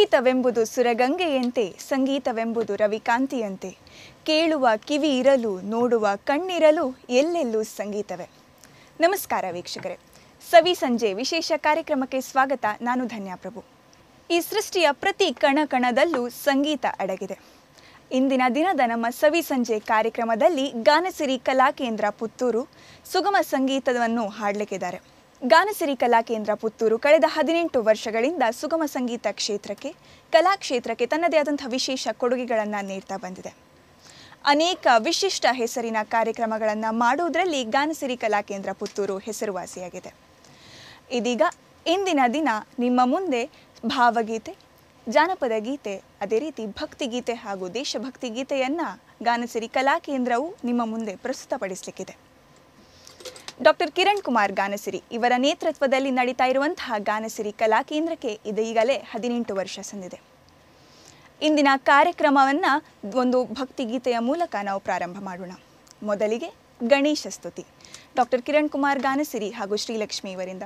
ಸಂಗೀತವೆಂಬುದು ಸುರಗಂಗೆಯಂತೆ ಸಂಗೀತವೆಂಬುದು ರವಿಕಾಂತಿಯಂತೆ ಕೇಳುವ ಕಿವಿ ಇರಲು ನೋಡುವ ಕಣ್ಣಿರಲು ಎಲ್ಲೆಲ್ಲೂ ಸಂಗೀತವೇ ನಮಸ್ಕಾರ ವೀಕ್ಷಕರೇ ಸವಿ ಸಂಜೆ ವಿಶೇಷ ಕಾರ್ಯಕ್ರಮಕ್ಕೆ ಸ್ವಾಗತ ನಾನು ಧನ್ಯಾಪ್ರಭು ಈ ಸೃಷ್ಟಿಯ ಪ್ರತಿ ಕಣ ಕಣದಲ್ಲೂ ಸಂಗೀತ ಅಡಗಿದೆ ಇಂದಿನ ದಿನದ ನಮ್ಮ ಸವಿ ಸಂಜೆ ಕಾರ್ಯಕ್ರಮದಲ್ಲಿ ಗಾನಸಿರಿ ಕಲಾಕೇಂದ್ರ ಪುತ್ತೂರು ಸುಗಮ ಸಂಗೀತವನ್ನು ಹಾಡಲಿಕ್ಕಿದ್ದಾರೆ ಗಾನಸಿರಿ ಕಲಾಕೇಂದ್ರ ಪುತ್ತೂರು ಕಳೆದ ಹದಿನೆಂಟು ವರ್ಷಗಳಿಂದ ಸುಗಮ ಸಂಗೀತ ಕ್ಷೇತ್ರಕ್ಕೆ ಕಲಾ ಕ್ಷೇತ್ರಕ್ಕೆ ತನ್ನದೇ ಆದಂಥ ವಿಶೇಷ ಕೊಡುಗೆಗಳನ್ನು ನೀಡ್ತಾ ಬಂದಿದೆ ಅನೇಕ ವಿಶಿಷ್ಟ ಹೆಸರಿನ ಕಾರ್ಯಕ್ರಮಗಳನ್ನು ಮಾಡುವುದರಲ್ಲಿ ಗಾನಸಿರಿ ಕಲಾಕೇಂದ್ರ ಪುತ್ತೂರು ಹೆಸರುವಾಸಿಯಾಗಿದೆ ಇದೀಗ ಇಂದಿನ ದಿನ ನಿಮ್ಮ ಮುಂದೆ ಭಾವಗೀತೆ ಜಾನಪದ ಗೀತೆ ಅದೇ ರೀತಿ ಭಕ್ತಿಗೀತೆ ಹಾಗೂ ದೇಶಭಕ್ತಿ ಗೀತೆಯನ್ನು ಗಾನಸಿರಿ ಕಲಾಕೇಂದ್ರವು ನಿಮ್ಮ ಮುಂದೆ ಪ್ರಸ್ತುತಪಡಿಸಲಿಕ್ಕಿದೆ ಡಾಕ್ಟರ್ ಕಿರಣ್ ಕುಮಾರ್ ಗಾನಸಿರಿ ಇವರ ನೇತೃತ್ವದಲ್ಲಿ ನಡೀತಾ ಇರುವಂತಹ ಗಾನಸಿರಿ ಕಲಾಕೇಂದ್ರಕ್ಕೆ ಇದೀಗಲೇ ಹದಿನೆಂಟು ವರ್ಷ ಸಂದಿದೆ ಇಂದಿನ ಕಾರ್ಯಕ್ರಮವನ್ನು ಒಂದು ಭಕ್ತಿಗೀತೆಯ ಮೂಲಕ ನಾವು ಪ್ರಾರಂಭ ಮಾಡೋಣ ಮೊದಲಿಗೆ ಗಣೇಶ ಸ್ತುತಿ ಡಾಕ್ಟರ್ ಕಿರಣ್ ಕುಮಾರ್ ಗಾನಸಿರಿ ಹಾಗೂ ಶ್ರೀಲಕ್ಷ್ಮಿ ಇವರಿಂದ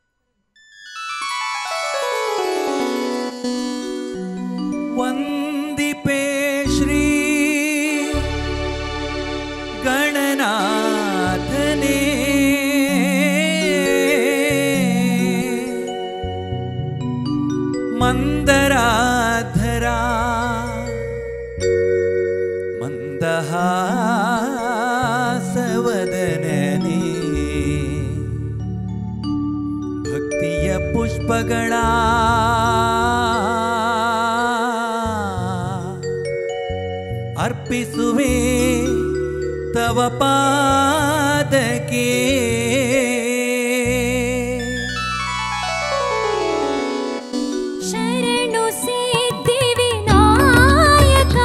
ವಂದಿಪೆ ಶ್ರೀ ಗಣನಾಥನೇ ಮಂದರಾಧರ ಮಂದಹಾಸವದನನೇ ಭಕ್ತಿಯ ಪುಷ್ಪಗಳ ಅರ್ಪಿಸುವೆ ತವ ಪಾದಕ್ಕೆ ಶರಣು ಸಿದ್ಧಿವಿನಾಯಕ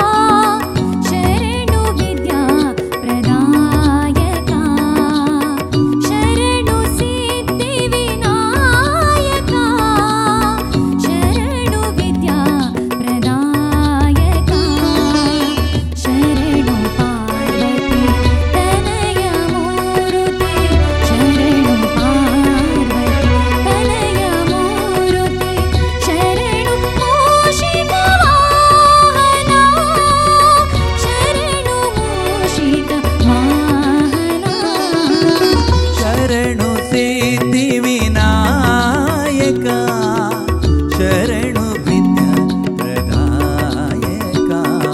ಶರಣು ವಿದ್ಯಾ ಪ್ರದಾಯಕ ಶರಣು ಸಿದ್ಧಿವಿನಾಯಕ ಶರಣು ವಿದ್ಯಾ ಪ್ರದಾಯಕ ಶರಣು ಪಾರ್ವತಿ ತನಯ ಮೂರುತಿ ಶರಣು ಪಾರ್ವತಿ ತನಯ ಮೂರುತಿ ಶರಣು ಮೂಷಿಕ ವಾಹನ ಶರಣು ಮೂಷಿಕ ವಾಹನ ಶರಣು ಸಿದ್ಧಿ ವಿನಾಯಕ ಶರಣು ವಿದ್ಯಾ ಪ್ರದಾಯಕ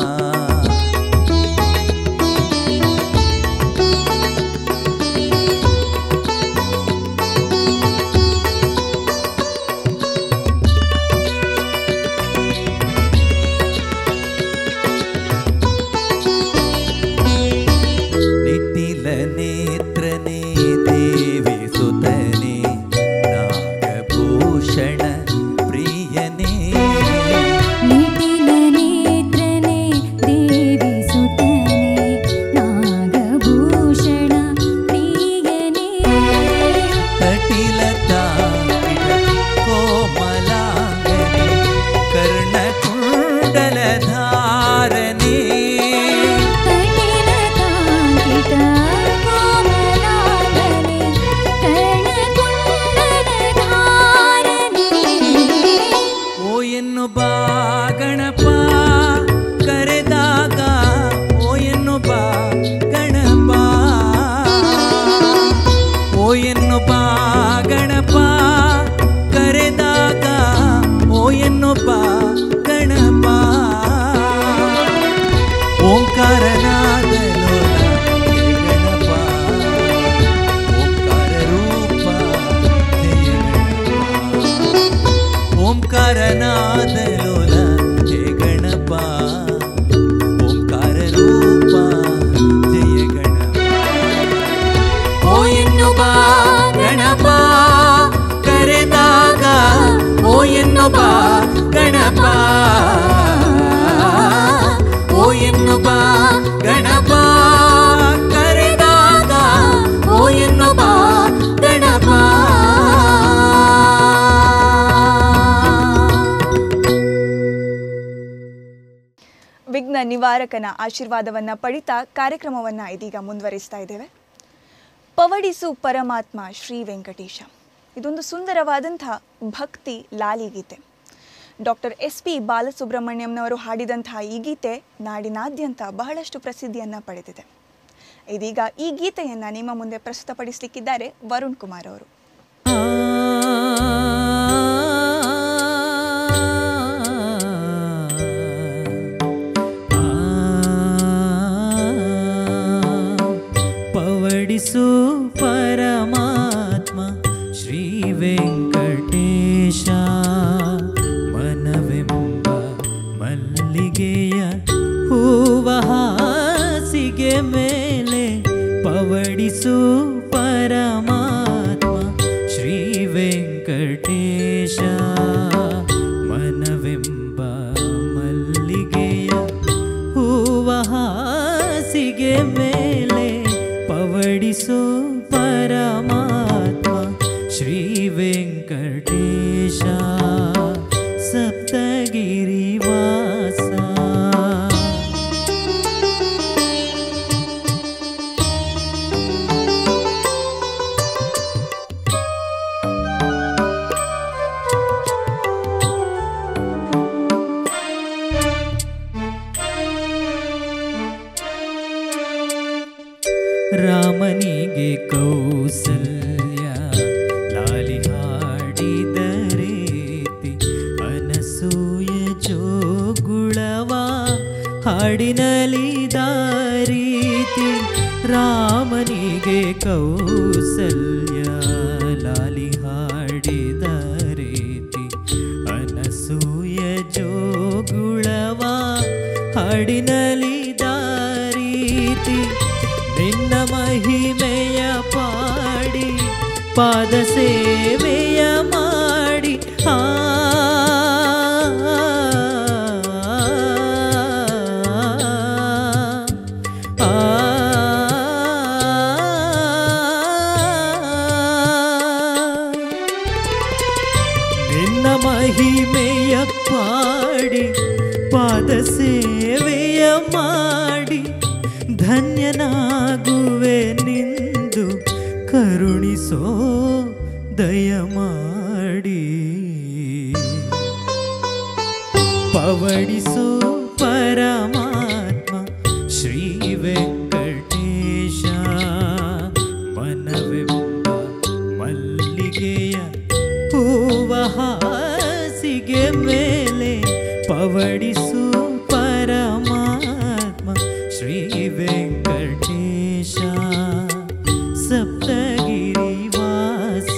ನಿಟ್ಟಿಲ ನೇತ್ರನೇ ದೇವಿ ಸುತನೆ ನಾಗಭೂಷಣ ಪ್ರಿಯನೇ ನಿಟಿಲ ನೇತ್ರನೆ ದೇವಿ ಸುತನೆ ನಾಗಭೂಷಣ ಪ್ರಿಯನೇ ಕಟಿಲತಾ ಕೋಮಲಾಂಗನೆ ಕರ್ಣಕುಂಡಲಧಾರನೆ ಕಟಿಲ ಕಾಂಕಿತ ಕೋಮಲಾಂಗನೆ ಕರ್ಣಕುಂಡಲ ಧಾರನೆ ಓ ಎನ್ನು ಬಾ ಗಣಪ ಕರೆದಾಗ ಓ ಎನ್ನು ಬಾ ಗಣಪ ಓ ಎನ್ನು ಬಾ ಗಣಪ ಕರೆದಾಗ ಓ ಎನ್ನು ಬಾ ಗಣಪ ಓಂಕಾರನಾದ ಲೋಲ ಹೇ ಗಣಪ ಓಂಕಾರ ರೂಪ ಜಯ ಗಣಪ ಓಂಕಾರನಾದ ಲೋಲ ಹೇ ಗಣಪ ಓಂಕಾರ ರೂಪ ಜಯ ಗಣಪ ಓ ಎನ್ನು ಬಾ ಗಣಪ ಕರೆದಾಗ ಓ ಎನ್ನು ಬಾ ಗಣಪ ಓ ಎನ್ನು ಬಾ ಗಣಪ ಕರೆದಾಗ ಓ ಎನ್ನು ಬಾ ಗಣಪ ವಿಘ್ನ ನಿವಾರಕನ ಆಶೀರ್ವಾದವನ್ನು ಪಡಿತಾ ಕಾರ್ಯಕ್ರಮವನ್ನು ಇದೀಗ ಮುಂದುವರಿಸ್ತಾ ಇದ್ದೇವೆ ಪವಡಿಸು ಪರಮಾತ್ಮ ಶ್ರೀ ವೆಂಕಟೇಶ ಇದೊಂದು ಸುಂದರವಾದಂಥ ಭಕ್ತಿ ಲಾಲಿಗೀತೆ ಡಾಕ್ಟರ್ ಎಸ್ ಪಿ ಬಾಲಸುಬ್ರಹ್ಮಣ್ಯಂನವರು ಹಾಡಿದಂತಹ ಈ ಗೀತೆ ನಾಡಿನಾದ್ಯಂತ ಬಹಳಷ್ಟು ಪ್ರಸಿದ್ಧಿಯನ್ನು ಪಡೆದಿದೆ ಇದೀಗ ಈ ಗೀತೆಯನ್ನು ನಿಮ್ಮ ಮುಂದೆ ಪ್ರಸ್ತುತಪಡಿಸಲಿಕ್ಕಿದ್ದಾರೆ ವರುಣ್ ಕುಮಾರ್ ಅವರು ಪವಡಿಸು ಪರಮಾತ್ಮ ಶ್ರೀ ವೆಂಕಟೇಶ ಮನವೆಂಬ ಮಲ್ಲಿಗೆಯ ಹೂವ ಹಾಸಿಗೆ ಮೇಲೆ ಪವಡಿಸು ಪರಮಾತ್ಮ ಶ್ರೀ ವೆಂಕಟೇಶ ಮನವೆಂಬ ಮಲ್ಲಿಗೆಯ ಹೂವ ಹಾಸಿಗೆ ಮೇಲೆ ಪವಡಿಸು ಪರಮಾತ್ಮ ಶ್ರೀ ವೆಂಕಟೇಶ ಸಪ್ತಗಿರಿ ವಾಸ ರಾಮನಿಗೆ ಕೌಸಲ್ಯ ಲಾಲಿ ಹಾಡಿದ ರೀತಿ ಅನಸೂಯ ಜೋಗುಳವ ಹಾಡಿನಲಿದ ರೀತಿ ರಾಮನಿಗೆ ಕೌಸಲ್ಯ ಲಾಲಿ ಹಾಡಿದ ರೀತಿ ಅನಸೂಯ ಜೋಗುಳವ ಹಾಡಿನಲಿದ ರೀತಿ ನಿನ್ನ ಮಹಿಮೆಯ ಪಾಡಿ ಪಾದ ಸೇವೆಯ ಮಾಡಿ ಆ ಆ, ನಿನ್ನ ಮಹಿಮೆಯ ಪಾಡಿ ಪಾದ ಸೇವೆಯ ಮಾಡಿ ಧನ್ಯನಾಗುವೆ ನಿಂದು ಕರುಣಿಸೋ ದಯ ಮಾಡಿ ಪವಡಿಸೋ ಪರಮಾತ್ಮ ಶ್ರೀ ವೆಂಕಟೇಶ ಮನವೆಂಬ ಮಲ್ಲಿಗೆಯ ಹೂವ ಹಾಸಿಗೆ ಮೇಲೆ ಪವಡಿಸು ಪರಮಾತ್ಮ ಶ್ರೀ ವೆಂಕಟೇಶ ಸಪ್ತಗಿರಿ ವಾಸ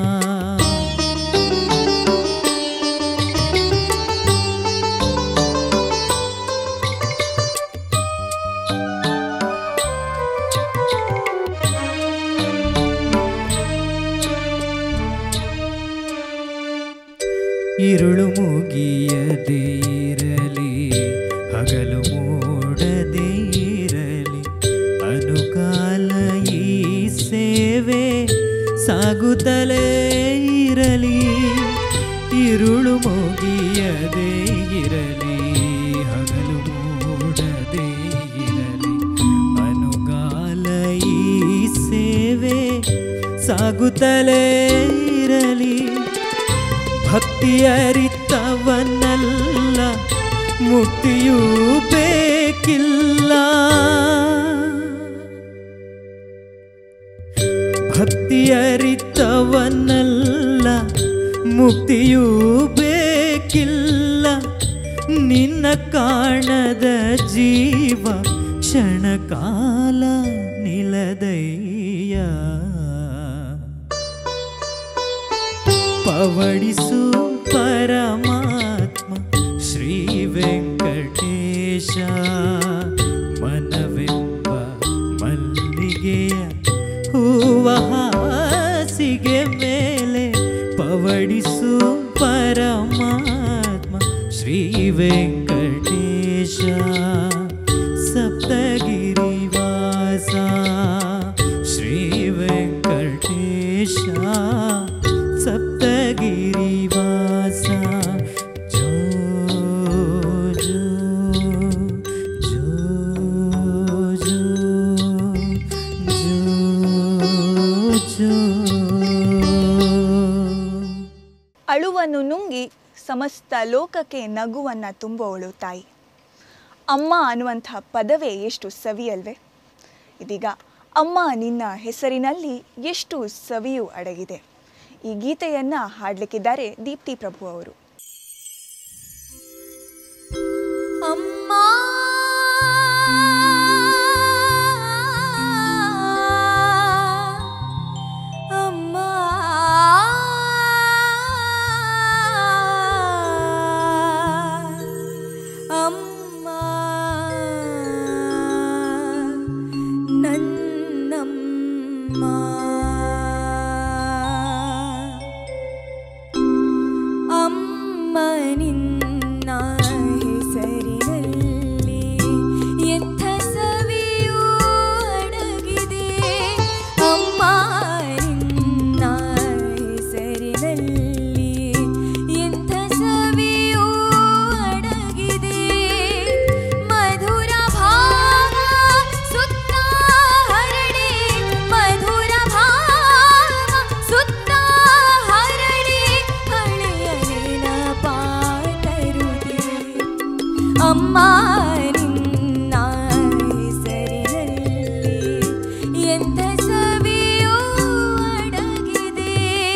ഇരുളു ಮುಗಿಯದೇ ಇರಲಿ ಹಗಲು ಮೂಡದೇ ಇರಲಿ ಅನುಕಾಲ ಈ ಸೇವೆ ಸಾಗುತ್ತಲೇ ಇರಲಿ ഇരുಳು ಮುಗಿಯದೇ ಇರಲಿ ಹಗಲು ಮೂಡದೇ ಇರಲಿ ಅನುಗಾಲ ಈ ಸೇವೆ ಸಾಗುತ್ತಲೇ ಇರಲಿ ಭಕ್ತಿಯರಿತವನಲ್ಲ ಮುಕ್ತಿಯೂ ಬೇಕಿಲ್ಲ ಭಕ್ತಿಯರಿತವನಲ್ಲ ಮುಕ್ತಿಯೂ ಬೇಕಿಲ್ಲ ನಿನ್ನ ಕಾಣದ ಜೀವ ಕ್ಷಣಕಾಲ ನಿಲದಯ್ಯ ಪವಡಿಸು ಪರಮಾತ್ಮ ಶ್ರೀ ವೆಂಕಟೇಶ ಮನವೆಂಬ ಮಲ್ಲಿಗೆಯ ಹೂವ ಹಾಸಿಗೆ ಮೇಲೆ ಪವಡಿಸು ಪರಮಾತ್ಮ ಶ್ರೀ ವೆಂಕಟೇಶ ಸಪ್ತಗಿರಿ ವಾಸ ಶ್ರೀ ವೆಂಕಟೇಶ ಸಪ್ತಗಿರಿ ವಾಸ ಜೋ ಜೋ ಜೋ ಜೋ ಜೋ ಜೋ ಅಳುವನ್ನು ನುಂಗಿ ಸಮಸ್ತ ಲೋಕಕ್ಕೆ ನಗುವನ್ನು ತುಂಬುವವಳು ತಾಯಿ ಅಮ್ಮ ಅನ್ನುವಂಥ ಪದವೇ ಎಷ್ಟು ಸವಿಯಲ್ವೇ ಇದೀಗ ಅಮ್ಮ ನಿನ್ನ ಹೆಸರಿನಲ್ಲಿ ಎಷ್ಟು ಸವಿಯು ಅಡಗಿದೆ ಈ ಗೀತೆಯನ್ನು ಹಾಡಲಿಕ್ಕಿದ್ದಾರೆ ದೀಪ್ತಿ ಪ್ರಭು ಅವರು ಅಮ್ಮ ಅಮ್ಮ ಅಮ್ಮ ನನ್ನಮ್ಮ ಅಮ್ಮ ನಿನ್ನ ಹೆಸರಿನಲ್ಲಿ ಎಂಥ ಸವಿಯೂ ಅಡಗಿದೆ ಅಮ್ಮ ನಿನ್ನ ಹೆಸರಿನಲ್ಲಿ ಎಂಥ ಸವಿಯೂ ಅಡಗಿದೆ ಮಧುರ ಭಾವ ಸುತ್ತ ಹರಡಿ ಮಧುರ ಭಾವ ಸುತ್ತ ಹರಡಿ ಹಳೆಯ ನೆನಪಾತರುದೆ ಅಮ್ಮ ನಿನ್ನ ಹೆಸರಿನಲ್ಲಿ ಎಂಥ ಸವಿಯೂ ಅಡಗಿದೆ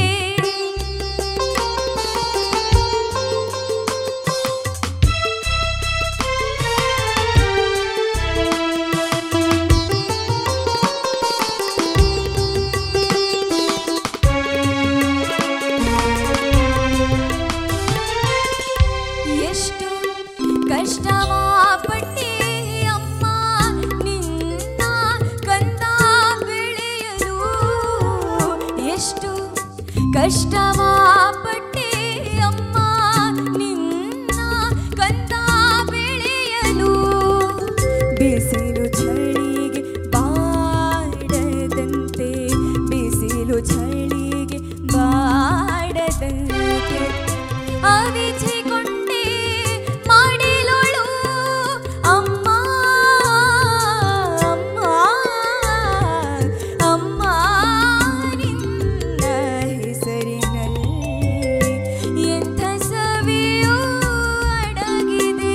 ಎಷ್ಟು ಕಷ್ಟವಾ ಪಟ್ಟೆ ಅಮ್ಮ ನಿನ್ನ ಕಂದ ಬೆಳೆಯಲು ಎಷ್ಟು ಕಷ್ಟವಾ ಪಟ್ಟೆ ಅಮ್ಮ ನಿನ್ನ ಕಂದ ಬೆಳೆಯಲು ಬಿಸಿಲು ಚಳಿಗೆ ಬಾಡದಂತೆ ಬಿಸಿಲು ಚಳಿಗೆ ಬಾಡದಂತೆ ಅವಿಚಿಕೊಂಡೆ ಮಾಡಿಲೊಳು ಅಮ್ಮ ಅಮ್ಮ ಅಮ್ಮ ನಿನ್ನ ಹೆಸರಿನಲ್ಲಿ ಎಂಥ ಸವಿಯೂ ಅಡಗಿದೆ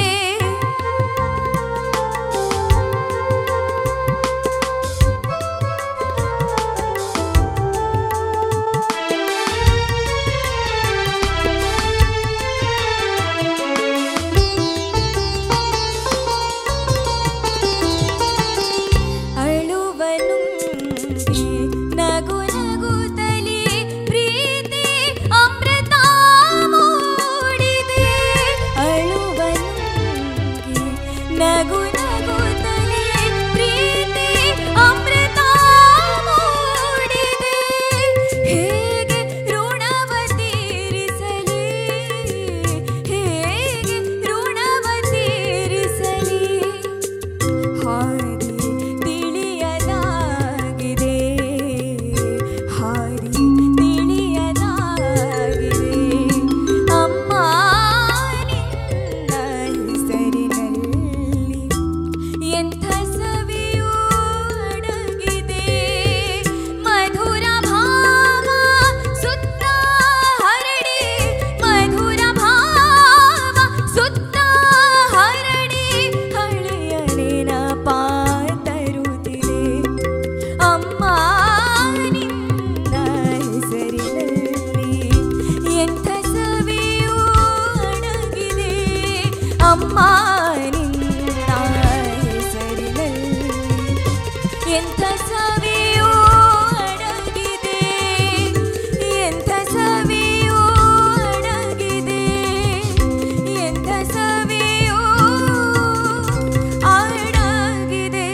ಅಳುವನು ನಗು ನಗುತ್ತಲಿ ಪ್ರೀತಿ ಅಮೃತ ಮೂಡಿದೆ ಅಳುವನು ನಗು ನಗುತ್ತಲಿ ಪ್ರೀತಿ ಅಮೃತ ಮೂಡಿದೆ ಹೇಗೆ ಋಣವ ತೀರಿಸಲಿ ಹೇಗೆ ಋಣವ ತೀರಿಸಲಿ ಹಾರಿ ತಿಳಿಯದಾಗಿದೆ ಹಾರಿ ತಿಳಿಯದಾಗಿದೆ ಅಮ್ಮ ನಿನ್ನ ಹೆಸರಿನಲ್ಲಿ ಎಂಥ ಸವಿಯೂ ಅಡಗಿದೆ ಮಧುರ ಭಾವ ಸುತ್ತ ಹರಡಿ ಮಧುರ ಭಾವ ಸುತ್ತ ಹರಡಿ ಹಳೆಯ ನೆನಪಾತರುತ್ತಿದೆ ಅಮ್ಮ ನಿನ್ನ ಹೆಸರಿನಲ್ಲಿ ಎಂಥ ಸವಿಯೂ ಅಡಗಿದೆ ಅಮ್ಮ ನಿನ್ನ ಹೆಸರಿನಲ್ಲಿ ಎಂಥ ಸವಿಯೂ ಅಡಗಿದೆ ಎಂಥ ಸವಿಯೂ ಅಡಗಿದೆ ಎಂಥ ಸವಿಯೂ ಅಡಗಿದೆ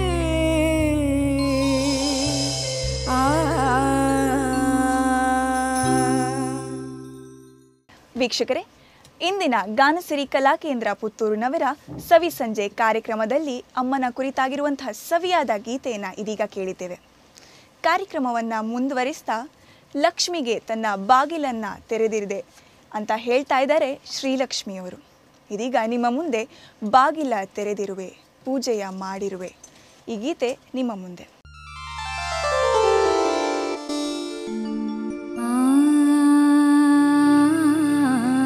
ಆ ವೀಕ್ಷಕರೇ ಇಂದಿನ ಗಾನಸಿರಿ ಕಲಾಕೇಂದ್ರ ಪುತ್ತೂರಿನವರ ಸವಿ ಸಂಜೆ ಕಾರ್ಯಕ್ರಮದಲ್ಲಿ ಅಮ್ಮನ ಕುರಿತಾಗಿರುವಂತಹ ಸವಿಯಾದ ಗೀತೆಯನ್ನು ಇದೀಗ ಕೇಳಿದ್ದೇವೆ ಕಾರ್ಯಕ್ರಮವನ್ನು ಮುಂದುವರಿಸ್ತಾ ಲಕ್ಷ್ಮಿಗೆ ತನ್ನ ಬಾಗಿಲನ್ನು ತೆರೆದಿರಿದೆ ಅಂತ ಹೇಳ್ತಾ ಇದ್ದಾರೆ ಶ್ರೀಲಕ್ಷ್ಮಿಯವರು ಇದೀಗ ನಿಮ್ಮ ಮುಂದೆ ಬಾಗಿಲ ತೆರೆದಿರುವೆ ಪೂಜೆಯ ಮಾಡಿರುವೆ ಈ ಗೀತೆ ನಿಮ್ಮ ಮುಂದೆ ಆ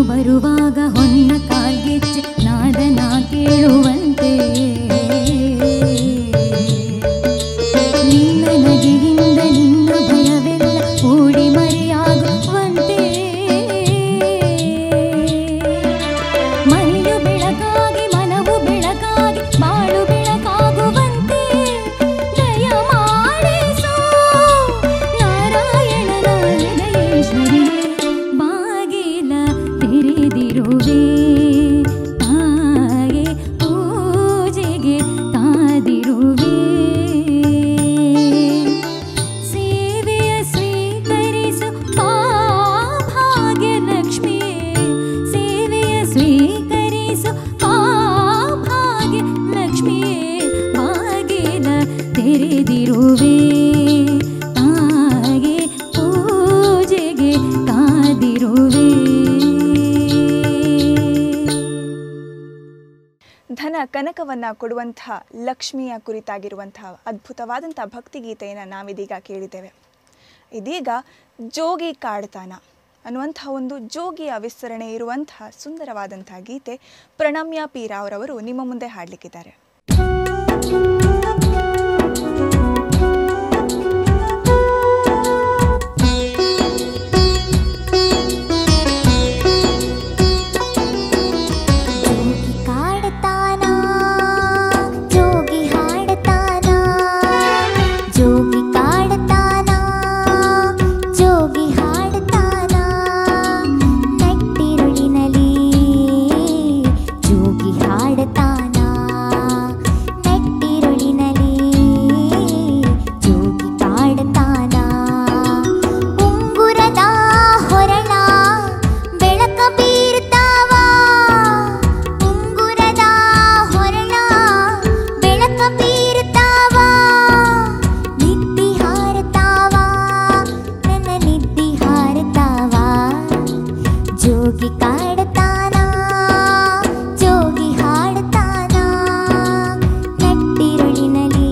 ಬರುವಾಗ ಹೊನ್ನ ಕಾಲ್ಗೆಚ್ಚೆ ನಾದನ ಕೇಳುವಂತೆ ನಿನ್ನ ನಗೆಯಿಂದ ನಿನ್ನ ಭಯವೆಲ್ಲ ಓಡಿ ಮರೆಯಾಗುವಂತೆ ಮನೆಯು ಬೆಳಕಾಗಿ ಮನವು ಬೆಳಕಾಗಿ ಬಾಳು ಬೆಳಕಾಗುವಂತೆ ದಯ ಮಾಡಿಸು ನಾರಾಯಣನ ಹೃದಯೇಶ್ವರಿಯೇ ಬಾಗಿಲ ತೆರೆದಿರುವೆ ತಾಯೇ ಪೂಜೆಗೆ ಕಾದಿರುವೆ ಸೇವೆಯ ಸ್ವೀಕರಿಸು ಆ ಭಾಗ್ಯಲಕ್ಷ್ಮಿಯೇ ಸೇವೆಯ ಸ್ವೀಕರಿಸು ಆ ಭಾಗ್ಯಲಕ್ಷ್ಮಿಯೇ ಬಾಗಿಲ ತೆರೆದಿರುವೆ ತಾಗೆ ಪೂಜೆಗೆ ಕಾದಿರುವೆ ಧನ ಕನಕವನ್ನ ಕೊಡುವಂತಹ ಲಕ್ಷ್ಮಿಯ ಕುರಿತಾಗಿರುವಂತಹ ಅದ್ಭುತವಾದಂತಹ ಭಕ್ತಿಗೀತೆಯನ್ನು ನಾವಿದೀಗ ಕೇಳಿದ್ದೇವೆ ಇದೀಗ ಜೋಗಿ ಕಾಡ್ತಾನ ಅನ್ನುವಂತಹ ಒಂದು ಜೋಗಿಯ ವಿಸ್ತರಣೆ ಇರುವಂತಹ ಸುಂದರವಾದಂತಹ ಗೀತೆ ಪ್ರಣಮ್ಯ ಪಿ ರಾವ್ರವರು ನಿಮ್ಮ ಮುಂದೆ ಹಾಡಲಿಕ್ಕಿದ್ದಾರೆ ಜೋಗಿ ಕಾಡ್ತಾನ ಜೋಗಿ ಹಾಡ್ತಾನ ಜೋಗಿ ಕಾಡ್ತಾನ ಜೋಗಿ ಹಾಡ್ತಾನ ನಟ್ಟಿರುಳಿನಲ್ಲಿ ಜೋಗಿ ಹಾಡ್ತಾನ ನಟ್ಟಿರುಳಿನಲ್ಲಿ ಜೋಗಿ ಕಾಡ್ತಾನ ಉಂಗುರದ ಹೊರಳ ಬೆಳಕ ಬೀರ್ತಾವ ಉಂಗುರದ ಹೊರಳ ಬೆಳಕ ಬೀರ್ತಾವ ನಿದ್ದಿ ಹಾರತಾವ ನನ್ನ ನಿದ್ದಿ ಹಾರತಾವ ಜೋಗಿ ಕಾಡ್ತಾನ ಜೋಗಿ ಹಾಡ್ತಾನ ನಟ್ಟಿರುಳಿನಲ್ಲಿ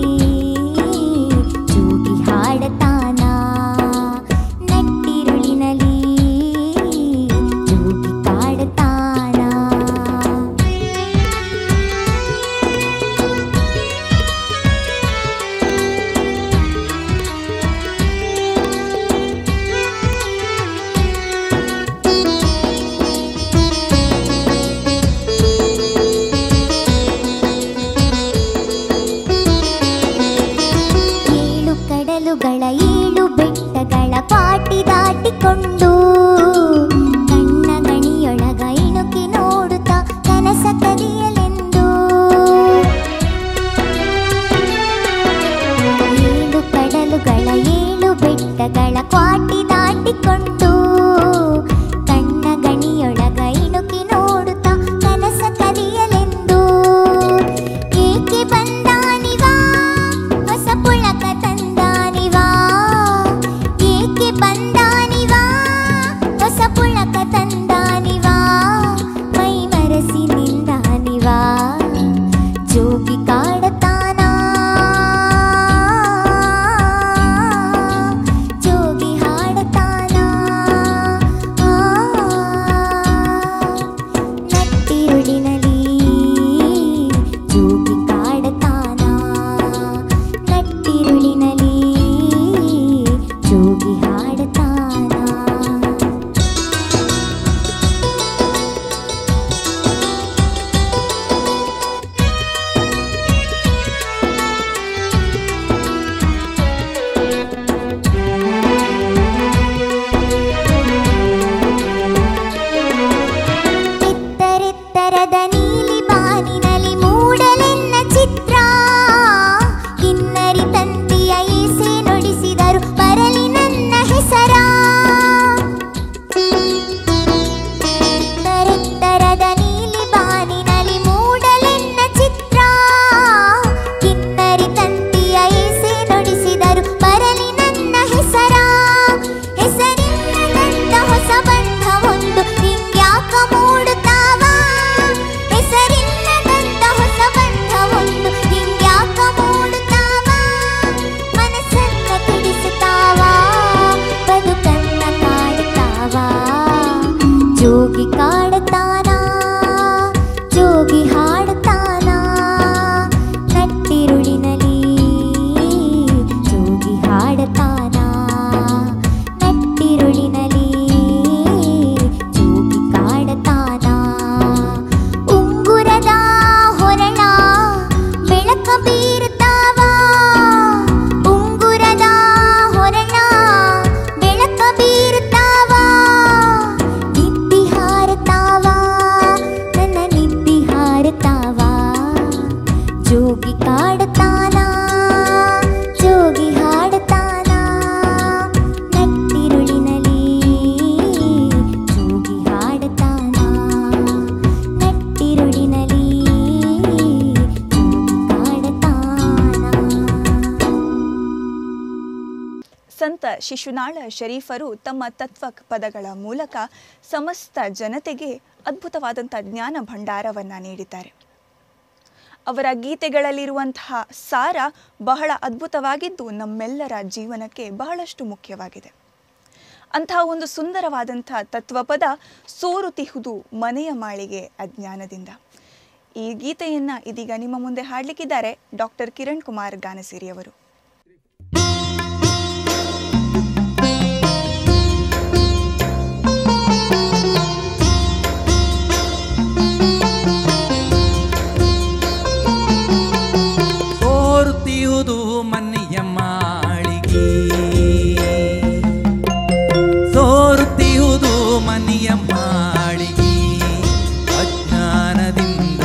ಜೋಗಿ ಹಾಡ್ತಾನ ನಟ್ಟಿರುಳಿನಲ್ಲಿ ಜೋಗಿ ಕಾಡ್ತಾನ ಏಳು ಕಡಲುಗಳ ಏಳು ಬೆಟ್ಟಗಳ ಪಾಟಿ ದಾಟಿಕೊಂಡು ಕಣ್ಣ ಗಣಿಯೊಳಗ ಇಣುಕಿ ನೋಡುತ್ತಾ ಕನಸ ಕದಿಯಲೆಂದು ಏಳು ಕಡಲುಗಳ ಏಳು ಬೆಟ್ಟಗಳ ಕ್ವಾಟಿ ದಾಟಿಕೊಂಡು ಕಣ್ಣ ಗಣಿಯೊಳಗ ಇಣುಕಿ ನೋಡುತ್ತಾ ಕನಸ ಕಲಿಯಲೆಂದು ಏಕೆ ಬಂದಾನಿವಾ ಹೊಸ ಪುಳಕ ತಂದಾನಿವಾ ಏಕೆ ಬಂದಾನಿವಾ ಹೊಸ ಪುಳಕ ತಂದಾನಿವಾ ಮೈ ಮರಸಿ ನಿಂದಾನಿವಾ ಜೋಗಿ ಕಾಡತಾನ ಜೋಗಿ ಹಾಡತಾನ ಆ, ನಟ್ಟಿರುಳಿನಲ್ಲಿ ಜೋಗಿ ಕಾಡತಾನ ನಟ್ಟಿರುಳಿನಲ್ಲಿ ಜೋಗಿ ಹಾಡತಾನ ಎತ್ತರೆತ್ತರದ ನೀಲಿ ಬಾನಿನಲ್ಲಿ ಮೂಡಲೆನ್ನ ಚಿತ್ರ ಕಿನ್ನರಿ ತಂತಿಯ ಏಸೆ ನುಡಿಸಿದರು ಬರಲಿ ನನ್ನ ಹೆಸರ ಎತ್ತರೆತ್ತರದ ನೀಲಿ ಬಾನಿನಲ್ಲಿ ಮೂಡಲೆನ್ನ ಚಿತ್ರ ಕಿನ್ನರಿ ತಂತಿಯ ಏಸೆ ನುಡಿಸಿದರು ಬರಲಿ ನನ್ನ ಹೆಸರ ಹೆಸರಿಲ್ಲದಂತ ಹೊಸ ಬಂಧ ಒಂದು ಹಿಂಗ್ಯಾಕ ಮೂಡುತ್ತಾವ ಹೆಸರಿಲ್ಲದಂತ ಹೊಸ ಬಂಧ ಒಂದು ಹಿಂಗ್ಯಾಕ ಮೂಡುತ್ತಾವ ಮನಸ್ಸನ್ನ ಕೆಡಿಸುತ್ತಾವ ಬದುಕನ್ನ ಕಾಡುತ್ತಾವ ಜೋಗಿ ಕಾಡ ಶಿಶುನಾಳ ಶರೀಫರು ತಮ್ಮ ತತ್ವ ಪದಗಳ ಮೂಲಕ ಸಮಸ್ತ ಜನತೆಗೆ ಅದ್ಭುತವಾದಂಥ ಜ್ಞಾನ ಭಂಡಾರವನ್ನು ನೀಡಿದ್ದಾರೆ ಅವರ ಗೀತೆಗಳಲ್ಲಿರುವಂತಹ ಸಾರ ಬಹಳ ಅದ್ಭುತವಾಗಿದ್ದು ನಮ್ಮೆಲ್ಲರ ಜೀವನಕ್ಕೆ ಬಹಳಷ್ಟು ಮುಖ್ಯವಾಗಿದೆ ಅಂತಹ ಒಂದು ಸುಂದರವಾದಂಥ ತತ್ವಪದ ಸೋರುತಿಹುದು ಮನೆಯ ಮಾಳಿಗೆ ಅಜ್ಞಾನದಿಂದ ಈ ಗೀತೆಯನ್ನ ಇದೀಗ ನಿಮ್ಮ ಮುಂದೆ ಹಾಡಲಿಕ್ಕಿದ್ದಾರೆ ಡಾಕ್ಟರ್ ಕಿರಣ್ ಕುಮಾರ್ ಗಾನಸಿರಿ ಅವರು ಸೋರುತ್ತಿಯುವುದು ಮನೆಯ ಮಾಳಿಗೆ ಸೋರುತ್ತಿಯುವುದು ಮನೆಯ ಮಾಳಿಗೆ ಅಜ್ಞಾನದಿಂದ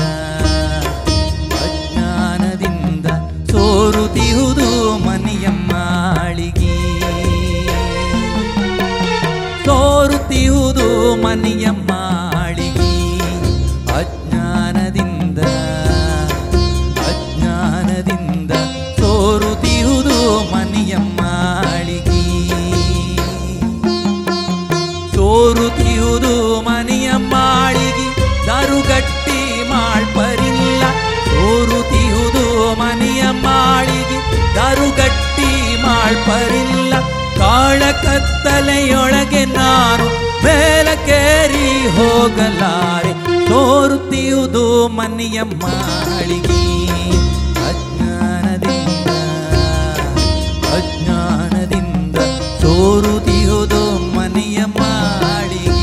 ಅಜ್ಞಾನದಿಂದ ಸೋರುತ್ತಿಯುವುದು ಮನೆಯ ಮಾಳಿಗೆ ಸೋರುತ್ತಿಯುವುದು ಮನೆಯ ಮಾಳಿಗೆ ಅಜ್ಞಾನದಿಂದ ಅಜ್ಞಾನದಿಂದ ಸೋರುತ್ತಿಯುವುದು ಮನೆಯ ಮಾಳಿಗೆ ಸೋರುತ್ತಿಯುವುದು ಮನೆಯ ಮಾಳಿಗೆ ದಾರುಗಟ್ಟಿ ಮಾಳ್ಪರಿಲ್ಲ ಸೋರುತ್ತಿಯುವುದು ಮನೆಯ ಮಾಳಿಗೆ ದಾರುಗಟ್ಟಿ ಮಾಳ್ಪರಿಲ್ಲ ಕಾಳ ಕತ್ತಲೆಯೊಳಗೆ ನಾನು ಮೇಲಕೇರಿ ಹೋಗಲಾರೆ ಸೋರುತ್ತಿಯುವುದು ಮನೆಯ ಮಾಳಿಗೆ ಅಜ್ಞಾನದಿಂದ ಅಜ್ಞಾನದಿಂದ ಸೋರುತ್ತಿಯುವುದು ಮನೆಯ ಮಾಳಿಗೆ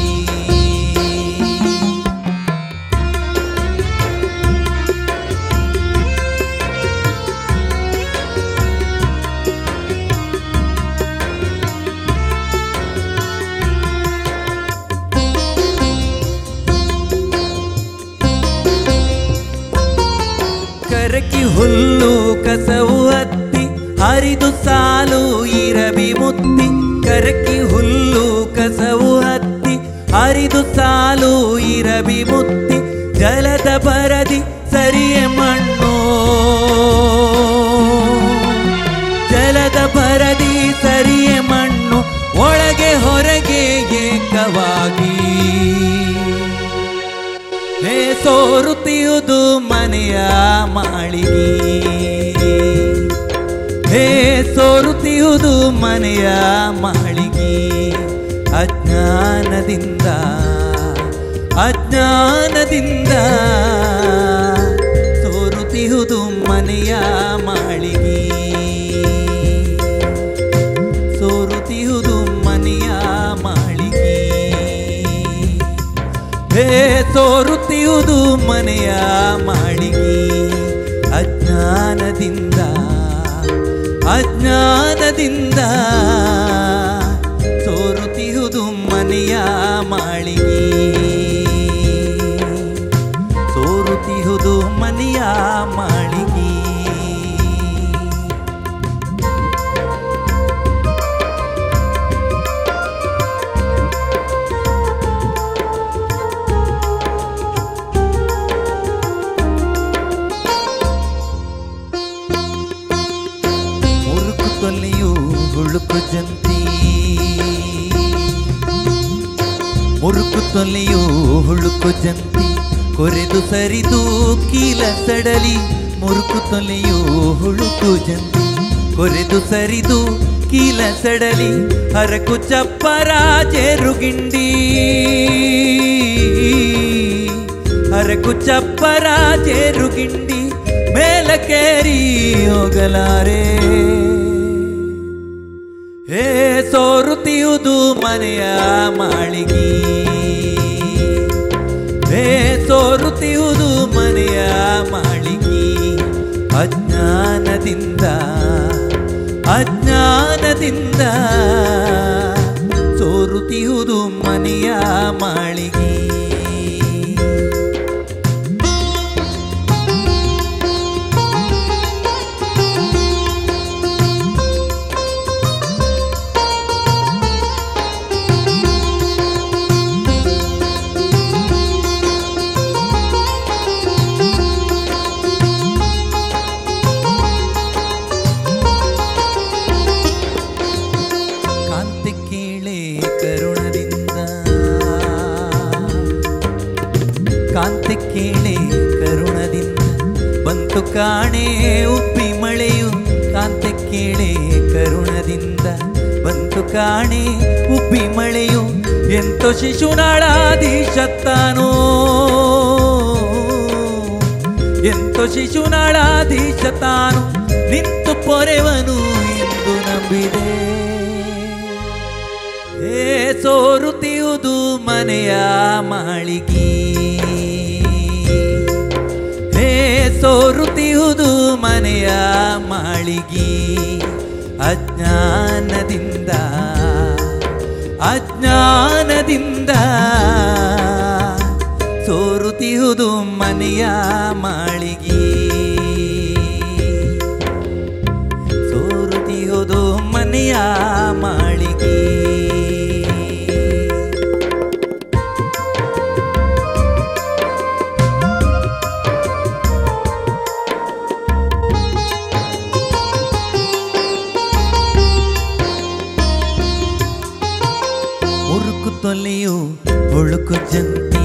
ಕರಕಿ ಹುಲ್ಲು ಕಸವು ಹತ್ತಿ ಹರಿದು ಸಾಲು ಇರಬಿ ಮುತ್ತಿ ಕರಕಿ ಹುಲ್ಲು ಕಸವು ಹತ್ತಿ ಹರಿದು ಸಾಲು ಇರಬಿ ಮುತ್ತಿ ಜಲದ ಬರದಿ ಸರಿಯೆ ಮಣ್ಣು ಜಲದ ಬರದಿ ಸರಿಯೆ ಮಣ್ಣು ಒಳಗೆ ಹೊರಗೆ ಏಕವಾಗಿ ಹೇ ಸೋರುತ್ತಿಯುವುದು ಮನೆಯ ಮಾಳಿಗೆ ಹೇ ಸೋರುತ್ತಿಯುವುದು ಮನೆಯ ಮಾಳಿಗೆ ಅಜ್ಞಾನದಿಂದ ಅಜ್ಞಾನದಿಂದ ಸೋರುತ್ತಿಯುವುದು ಮನೆಯ ಮಾಳಿಗೆ ಸೋರುತ್ತಿಯುವುದು ಮನೆಯ ಮಾಳಿಗೆ ಹೇ ಸೋರುತ್ತಿಯುವುದು ಮನೆಯ ಮಾಳಿಗೆ ಅಜ್ಞಾನದಿಂದ ಅಜ್ಞಾನದಿಂದ ಸೋರುತ್ತಿಯುವುದು ಮನೆಯ ಮಾಳಿಗೆ ಸೋರುತ್ತಿಯುವುದು ಮನೆಯ ಮಾಳಿಗೆ ಮುರುಕು ತೊಲೆಯು ಹುಳುಕು ಜಂತಿ ಮುರುಕು ತೊಲೆಯು ಹುಳುಕು ಜಂತಿ ಕೊರೆದು ಸರಿದು ಕೀಲ ಸಡಲಿ ಮುರುಕು ತೊಲೆಯು ಹುಳುಕು ಜಂತಿ ಕೊರೆದು ಸರಿದು ಕೀಲ ಸಡಲಿ ಹರಕು ಚಪ್ಪರ ಜೇರುಗಿಂಡಿ ಹರಕು ಚಪ್ಪರ ಜೇರುಗಿಂಡಿ ಮೇಲಕೇರಿ ಹೋಗಲಾರೆ ಹೇ ಸೋರುತ್ತಿಯುವುದು ಮನೆಯ ಮಾಳಿಗೆ ಹೇ ಸೋರುತ್ತಿಯುವುದು ಮನೆಯ ಮಾಳಿಗೆ ಅಜ್ಞಾನದಿಂದ ಅಜ್ಞಾನದಿಂದ ಸೋರುತ್ತಿಯುವುದು ಮನೆಯ ಮಾಳಿಗೆ ಕರುಣದಿಂದ ಕಾಂತೆ ಕೇಳೆ ಕರುಣದಿಂದ ಬಂತು ಕಾಣೆ ಉಪ್ಪಿ ಮಳೆಯು ಕಾಂತೆ ಕೇಳೆ ಕರುಣದಿಂದ ಬಂತು ಕಾಣೆ ಉಪ್ಪಿ ಮಳೆಯು ಎಂತೋ ಶಿಶುನಾಳಾಧೀಶತ್ತಾನೋ ಎಂತೋ ಶಿಶುನಾಳಾಧೀಶ ತಾನು ನಿಂತು ಪೊರೆವನು ಎಂದು ನಂಬಿದೆ ಏ ಸೋರುತ್ತಿಯುವುದು ಮನೆಯ ಮಾಳಿಗೆ ಹೇ ಸೋರುತ್ತಿಯುವುದು ಮನೆಯ ಮಾಳಿಗೆ ಅಜ್ಞಾನದಿಂದ ಅಜ್ಞಾನದಿಂದ ಸೋರುತ್ತಿಯುವುದು ಮನೆಯ ಮಾಳಿಗೆ ಸೋರುತ್ತಿಯುವುದು ಮನೆಯ ಮಾಳಿಗೆ ಮುರುಕು ತೊಲೆಯು ಒಳುಕು ಜಂತಿ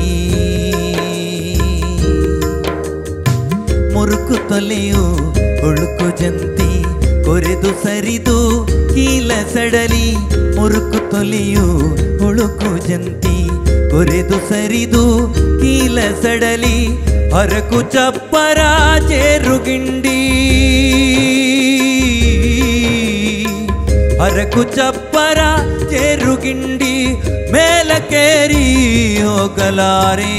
ಮುರುಕು ತೊಲೆಯು ಒಳುಕು ಜಂತಿ ಕೊರೆದು ಸರಿದು ಕೀಲ ಸಡಲಿ ಮುರುಕು ತೊಲೆಯು ಒಳುಕು ಜಂತಿ ಕೊರೆದು ಸರಿದು ಕೀಲ ಸಡಲಿ ಹೊರಕು ಚಪ್ಪರ ಚೇರುಗಿಂಡಿ ಅರಕು ಚಪ್ಪರ ಚೇರುಗಿಂಡಿ ಮೇಲಕೇರಿ ಹೋಗಲಾರೆ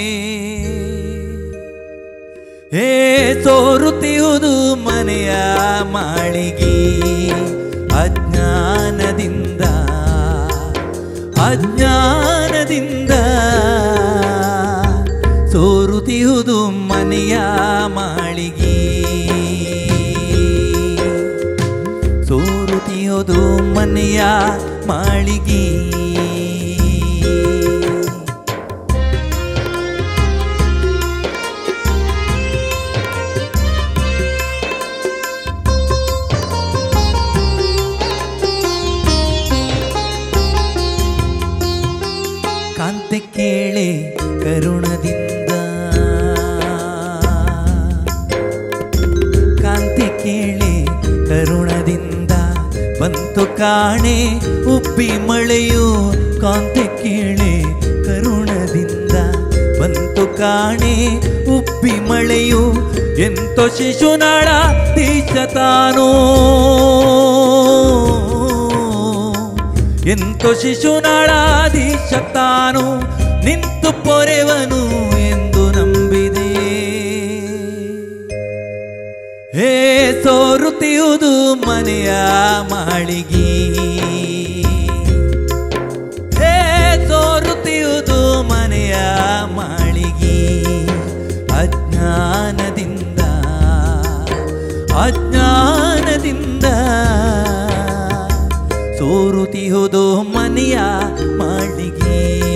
ಹೇ ಸೋರುತ್ತಿಯುವುದು ಮನೆಯ ಮಾಳಿಗೆ ಅಜ್ಞಾನದಿಂದ ಅಜ್ಞಾನದಿಂದ ಸೋರುತ್ತಿಯುವುದು ಮನೆಯ ಮಾಳಿಗೆ ಸೋರುತಿಯೋದು ಮನೆಯ ಮಾಳಿಗೆ ಕಾಂತೆ ಕೇಳೆ ಕರುಣದಿಂದ ಕಾಂತಿ ಕೇಳೆ ಕರುಣದಿಂದ ಬಂತು ಕಾಣೆ ಉಪ್ಪಿ ಮಳೆಯು ಕಾಂತಿ ಕೇಳೆ ಕರುಣದಿಂದ ಬಂತು ಕಾಣೆ ಉಪ್ಪಿ ಮಳೆಯು ಎಂತೋ ಶಿಶುನಾಳ ತೀಶ ತಾನೋ ಎಂತೋ ಶಿಶುನಾಳಾಧೀಶ ತಾನು ನಿಂತು ಪೊರೆವನು ಎಂದು ನಂಬಿದೆ ಹೇ ಸೋರುತ್ತಿಯುವುದು ಮನೆಯ ಮಾಳಿಗೆ ಹೇ ಸೋರುತ್ತಿಯುವುದು ಮನೆಯ ಮಾಳಿಗೆ ಅಜ್ಞಾನದಿಂದ ಅಜ್ಞಾನದಿಂದ ಸೋರುತ್ತಿಹುದು ಮನೆಯ ಮಾಳಿಗೆ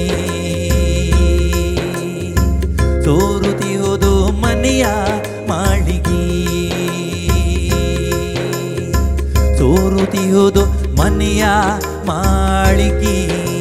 ಸೋರುತ್ತಿಹುದು ಮನೆಯ ಮಾಳಿಗೆ ಸೋರುತ್ತಿಹುದು ಮನೆಯ ಮಾಳಿಗೆ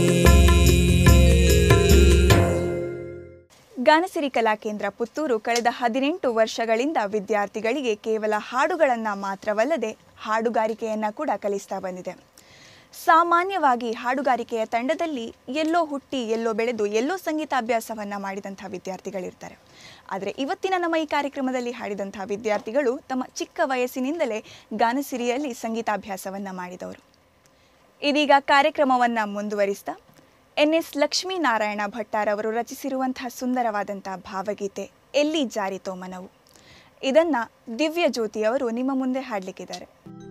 ಗಾನಸಿರಿ ಕಲಾ ಕೇಂದ್ರ ಪುತ್ತೂರು ಕಳೆದ ಹದಿನೆಂಟು ವರ್ಷಗಳಿಂದ ವಿದ್ಯಾರ್ಥಿಗಳಿಗೆ ಕೇವಲ ಹಾಡುಗಳನ್ನು ಮಾತ್ರವಲ್ಲದೆ ಹಾಡುಗಾರಿಕೆಯನ್ನು ಕೂಡ ಕಲಿಸ್ತಾ ಬಂದಿದೆ ಸಾಮಾನ್ಯವಾಗಿ ಹಾಡುಗಾರಿಕೆಯ ತಂಡದಲ್ಲಿ ಎಲ್ಲೋ ಹುಟ್ಟಿ ಎಲ್ಲೋ ಬೆಳೆದು ಎಲ್ಲೋ ಸಂಗೀತಾಭ್ಯಾಸವನ್ನು ಮಾಡಿದಂಥ ವಿದ್ಯಾರ್ಥಿಗಳಿರ್ತಾರೆ ಆದರೆ ಇವತ್ತಿನ ನಮ್ಮ ಈ ಕಾರ್ಯಕ್ರಮದಲ್ಲಿ ಹಾಡಿದಂಥ ವಿದ್ಯಾರ್ಥಿಗಳು ತಮ್ಮ ಚಿಕ್ಕ ವಯಸ್ಸಿನಿಂದಲೇ ಗಾನಸಿರಿಯಲ್ಲಿ ಸಂಗೀತಾಭ್ಯಾಸವನ್ನು ಮಾಡಿದವರು ಇದೀಗ ಕಾರ್ಯಕ್ರಮವನ್ನು ಮುಂದುವರಿಸ್ತಾ ಎನ್ ಎಸ್ ಲಕ್ಷ್ಮೀನಾರಾಯಣ ಭಟ್ಟಾರವರು ರಚಿಸಿರುವಂತಹ ಸುಂದರವಾದಂಥ ಭಾವಗೀತೆ ಎಲ್ಲಿ ಜಾರಿತೋ ಮನವು ಇದನ್ನ ದಿವ್ಯ ಜ್ಯೋತಿಯವರು ನಿಮ್ಮ ಮುಂದೆ ಹಾಡಲಿಕ್ಕಿದ್ದಾರೆ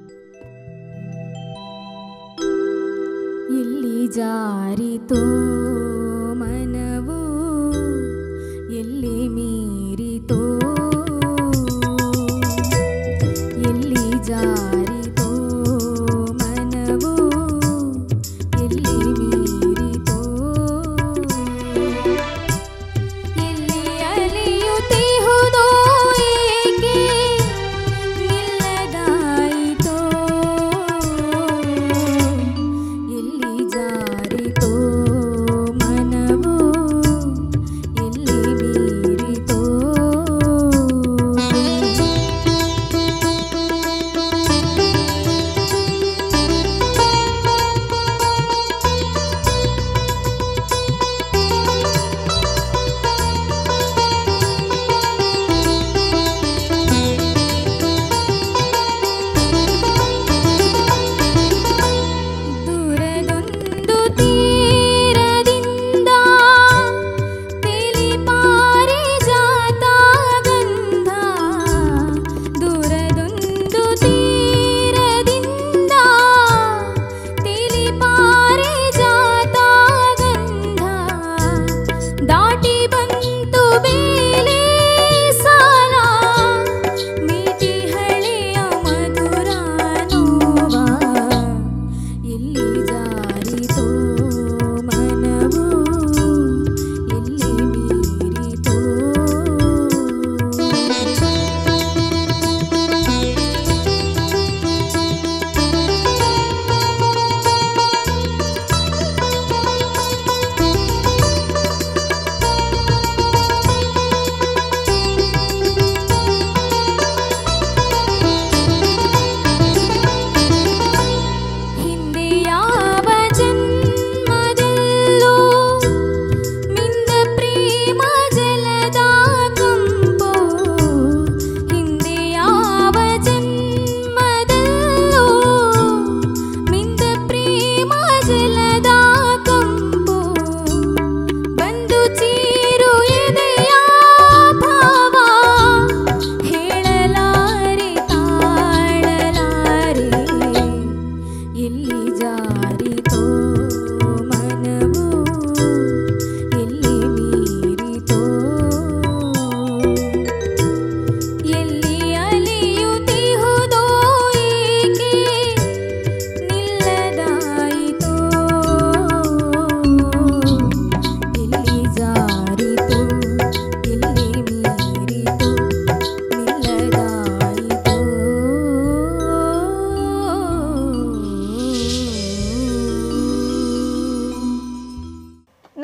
ಎಲ್ಲಿ ಜಾರಿತೋ ಮನವು ಎಲ್ಲಿ ಮೀರಿತೋ ಎಲ್ಲಿ ಜಾರಿತೋ ಮನವು ಎಲ್ಲಿ ಮೀರಿತೋ ಎಲ್ಲಿ ಅಲಿಯುತ್ತಿಹುದೋ ಏಕೆ ನಿಲ್ಲದಾಯಿತೋ ಎಲ್ಲಿ ಜಾರಿತೋ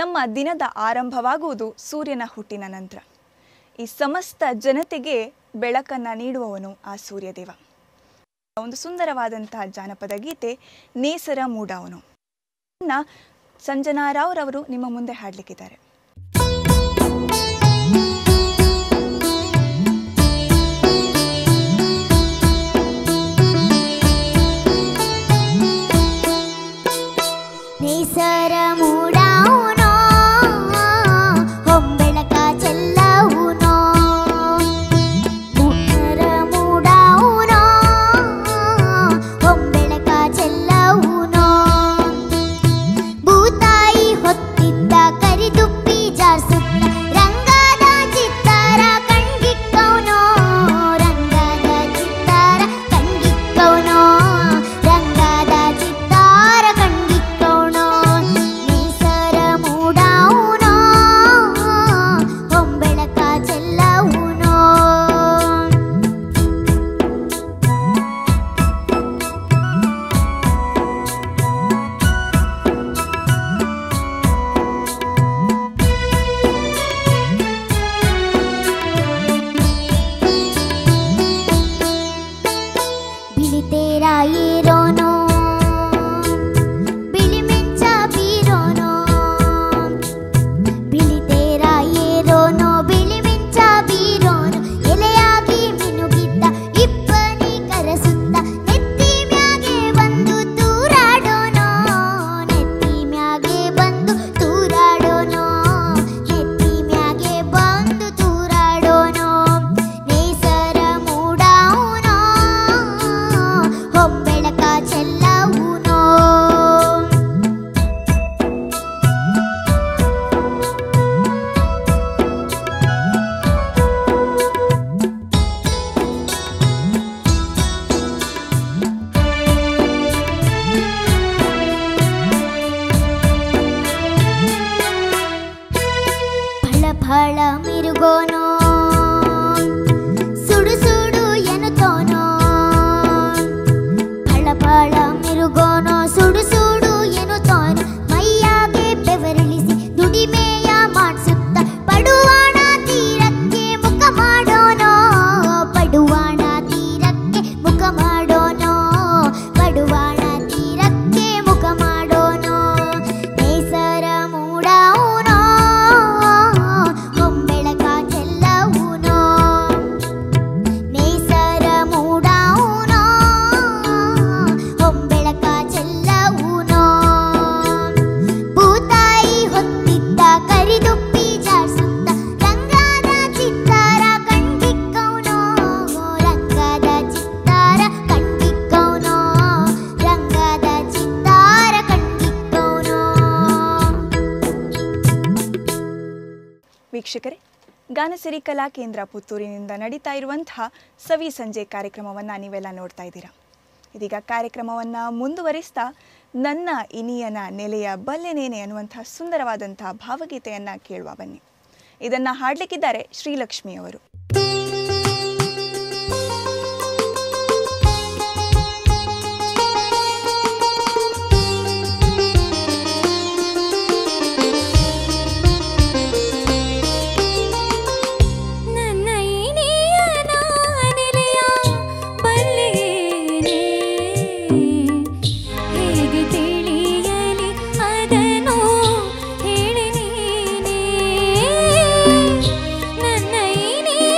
ನಮ್ಮ ದಿನದ ಆರಂಭವಾಗುವುದು ಸೂರ್ಯನ ಹುಟ್ಟಿನ ನಂತರ ಈ ಸಮಸ್ತ ಜನತೆಗೆ ಬೆಳಕನ್ನು ನೀಡುವವನು ಆ ಸೂರ್ಯದೇವ ಒಂದು ಸುಂದರವಾದಂತಹ ಜಾನಪದ ಗೀತೆ ನೇಸರ ಮೂಡವನು ಸಂಜನಾ ರಾವ್ ರವರು ನಿಮ್ಮ ಮುಂದೆ ಹಾಡಲಿಕ್ಕಿದ್ದಾರೆ ನೇಸರ ಮೂಡಾವುನೋ ಹೊಂಬೆಳಕ ಚೆಲ್ಲವುನೋ ನೇಸರ ಮೂಡಾವುನೋ ಹೊಂಬೆಳಕ ಚೆಲ್ಲವುನೋ ಭೂತಾಯಿ ಹೊತ್ತಿದ್ದ ಕರಿದುಪ್ಪಿ ಜಾರ್ಸುತ್ತ ರಂಗದ ಚಿತ್ತಾರ ಕಂಡಿಕ್ಕವನೋ ರಂಗದ ಚಿತ್ತಾರ ಕಂಡಿಕ್ಕವನೋ ರಂಗದ ಚಿತ್ತಾರ ಕಂಡಿಕ್ಕವನೋ ನೇಸರ ಮೂಡಾವುನೋ ಹೊಂಬೆಳಕ ಚೆಲ್ಲವುನೋ ಬಿಳಿತೇರ ಏರೋನೋ ಬಿಳಿ ಮೆಂಚ ಬೀರೋನೋ ಬಿಳಿತೇರ ಏರೋನೋ ಬಿಳಿ ಮೆಂಚ ಬೀರೋನೋ ಎಲೆಯಾಗಿ ಮಿನುಗಿದ್ದ ಇಬ್ಬನಿ ಕರಸುತ್ತ ನೆತ್ತಿ ಮ್ಯಾಗೆ ಬಂದು ತೂರಾಡೋನೋ ನೆತ್ತಿ ಮ್ಯಾಗೆ ಬಂದು ತೂರಾಡೋನೋ ನೆತ್ತಿ ಮ್ಯಾಗೆ ಬಂದು ತೂರಾಡೋನೋ ನೇಸರ ಮೂಡಾವುನೋ ಹೊಂಬೆಳಕ ಚೆಲ್ಲವುನೋ ಫಳ ಫಳ ಮಿರುಗೋನೋ ಸುಡು ಸುಡು ಎನ್ನುತ್ತೋನೋ ಫಳ ಫಳ ಮಿರುಗೋನೋ ಸುಡು ಸುಡು ಎನ್ನುತ್ತೋನೋ ಮೈಯಾಗೆ ಬೆವರಿಳಿಸಿ ದುಡಿಮೆಯ ಮಾಡಿಸುತ್ತ ಪಡುವಾಣ ತೀರಕ್ಕೆ ಮುಖ ಮಾಡೋನೋ ಪಡುವಾಣ ತೀರಕ್ಕೆ ಮುಖ ಮಾಡೋನೋ ಪಡುವಾಣ ತೀರಕ್ಕೆ ಮುಖ ಮಾಡೋನೋ ನೇಸರ ಮೂಡಾವುನೋ ಹೊಂಬೆಳಕ ಚೆಲ್ಲವುನೋ ನೇಸರ ಮೂಡಾವುನೋ ಹೊಂಬೆಳಕ ಚೆಲ್ಲವುನೋ ಭೂತಾಯಿ ಹೊತ್ತಿದ್ದ ಕರಿದುಪ್ಪಿ ಜಾರ್ಸುತ್ತ ರಂಗದ ಚಿತ್ತಾರ ಕಂಡಿಕ್ಕವನೋ ರಂಗದ ಚಿತ್ತಾರ ಕಂಡಿಕ್ಕವನೋ ರಂಗದ ಚಿತ್ತಾರ ಕಂಡಿಕ್ಕವನೋ ವೀಕ್ಷಕರೇ ಗಾನಸಿರಿ ಕಲಾ ಕೇಂದ್ರ ಪುತ್ತೂರಿನಿಂದ ನಡೀತಾ ಇರುವಂತಹ ಸವಿ ಸಂಜೆ ಕಾರ್ಯಕ್ರಮವನ್ನು ನೀವೆಲ್ಲ ನೋಡ್ತಾ ಇದ್ದೀರಾ ಇದೀಗ ಕಾರ್ಯಕ್ರಮವನ್ನು ಮುಂದುವರಿಸ್ತಾ ನನ್ನ ಇನಿಯನ ನೆಲೆಯ ಬಲ್ಲೆನೇನೆ ಅನ್ನುವಂತಹ ಸುಂದರವಾದಂತಹ ಭಾವಗೀತೆಯನ್ನು ಕೇಳುವ ಬನ್ನಿ ಇದನ್ನು ಹಾಡಲಿಕ್ಕಿದ್ದಾರೆ ಶ್ರೀಲಕ್ಷ್ಮಿ ಅವರು ನನ್ನ ಇನಿಯನ ನೆಲೆಯ ಬಲ್ಲೆಯೇನೆ ಹೇಗೆ ತಿಳಿಯಲಿ ಅದನ್ನು ಹೇಳಿ ನೀನೇ ನನ್ನ ಇನಿಯ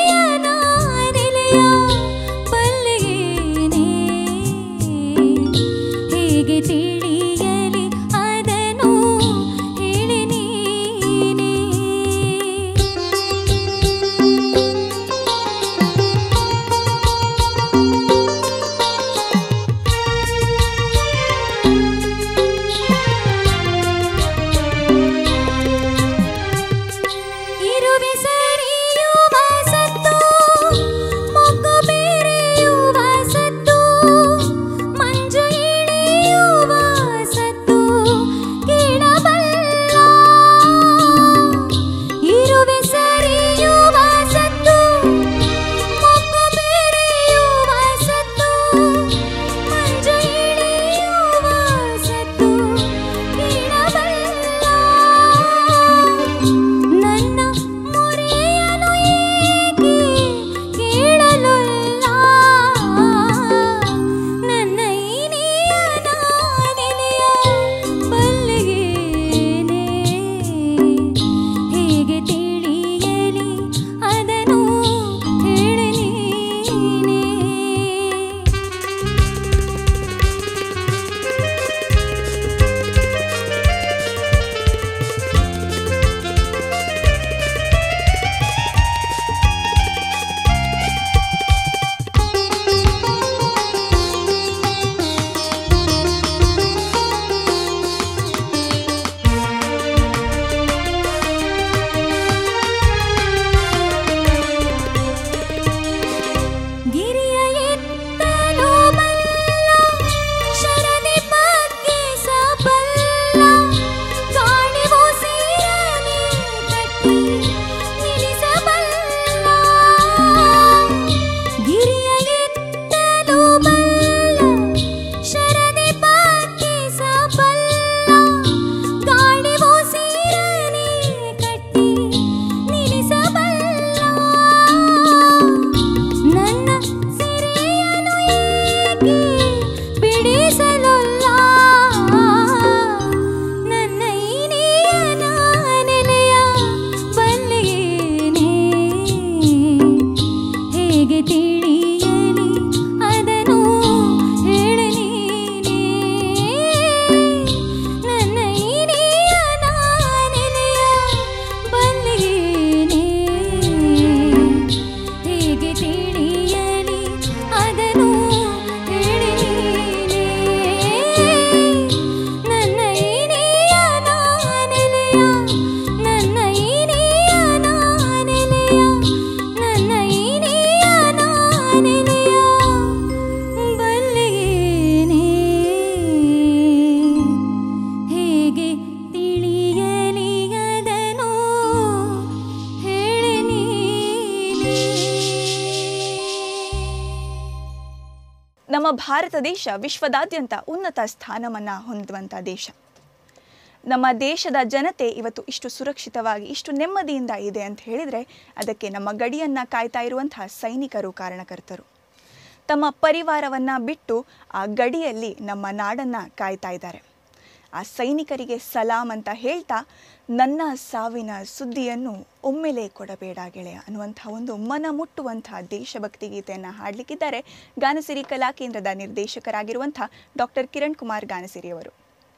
ನಮ್ಮ ಭಾರತ ದೇಶ ವಿಶ್ವದಾದ್ಯಂತ ಉನ್ನತ ಸ್ಥಾನವನ್ನು ಹೊಂದುವಂಥ ದೇಶ ನಮ್ಮ ದೇಶದ ಜನತೆ ಇವತ್ತು ಇಷ್ಟು ಸುರಕ್ಷಿತವಾಗಿ ಇಷ್ಟು ನೆಮ್ಮದಿಯಿಂದ ಇದೆ ಅಂತ ಹೇಳಿದರೆ ಅದಕ್ಕೆ ನಮ್ಮ ಗಡಿಯನ್ನು ಕಾಯ್ತಾ ಇರುವಂತಹ ಸೈನಿಕರು ಕಾರಣಕರ್ತರು ತಮ್ಮ ಪರಿವಾರವನ್ನು ಬಿಟ್ಟು ಆ ಗಡಿಯಲ್ಲಿ ನಮ್ಮ ನಾಡನ್ನು ಕಾಯ್ತಾ ಇದ್ದಾರೆ ಆ ಸೈನಿಕರಿಗೆ ಸಲಾಂ ಅಂತ ಹೇಳ್ತಾ ನನ್ನ ಸಾವಿನ ಸುದ್ದಿಯನ್ನು ಒಮ್ಮೆಲೆ ಕೊಡಬೇಡ ಗೆಳೆಯ ಅನ್ನುವಂಥ ಒಂದು ಮನ ಮುಟ್ಟುವಂಥ ದೇಶಭಕ್ತಿ ಗೀತೆಯನ್ನು ಹಾಡಲಿಕ್ಕಿದ್ದಾರೆ ಗಾನಸಿರಿ ಕಲಾ ಕೇಂದ್ರದ ನಿರ್ದೇಶಕರಾಗಿರುವಂಥ ಡಾಕ್ಟರ್ ಕಿರಣ್ ಕುಮಾರ್ ಗಾನಸಿರಿಯವರು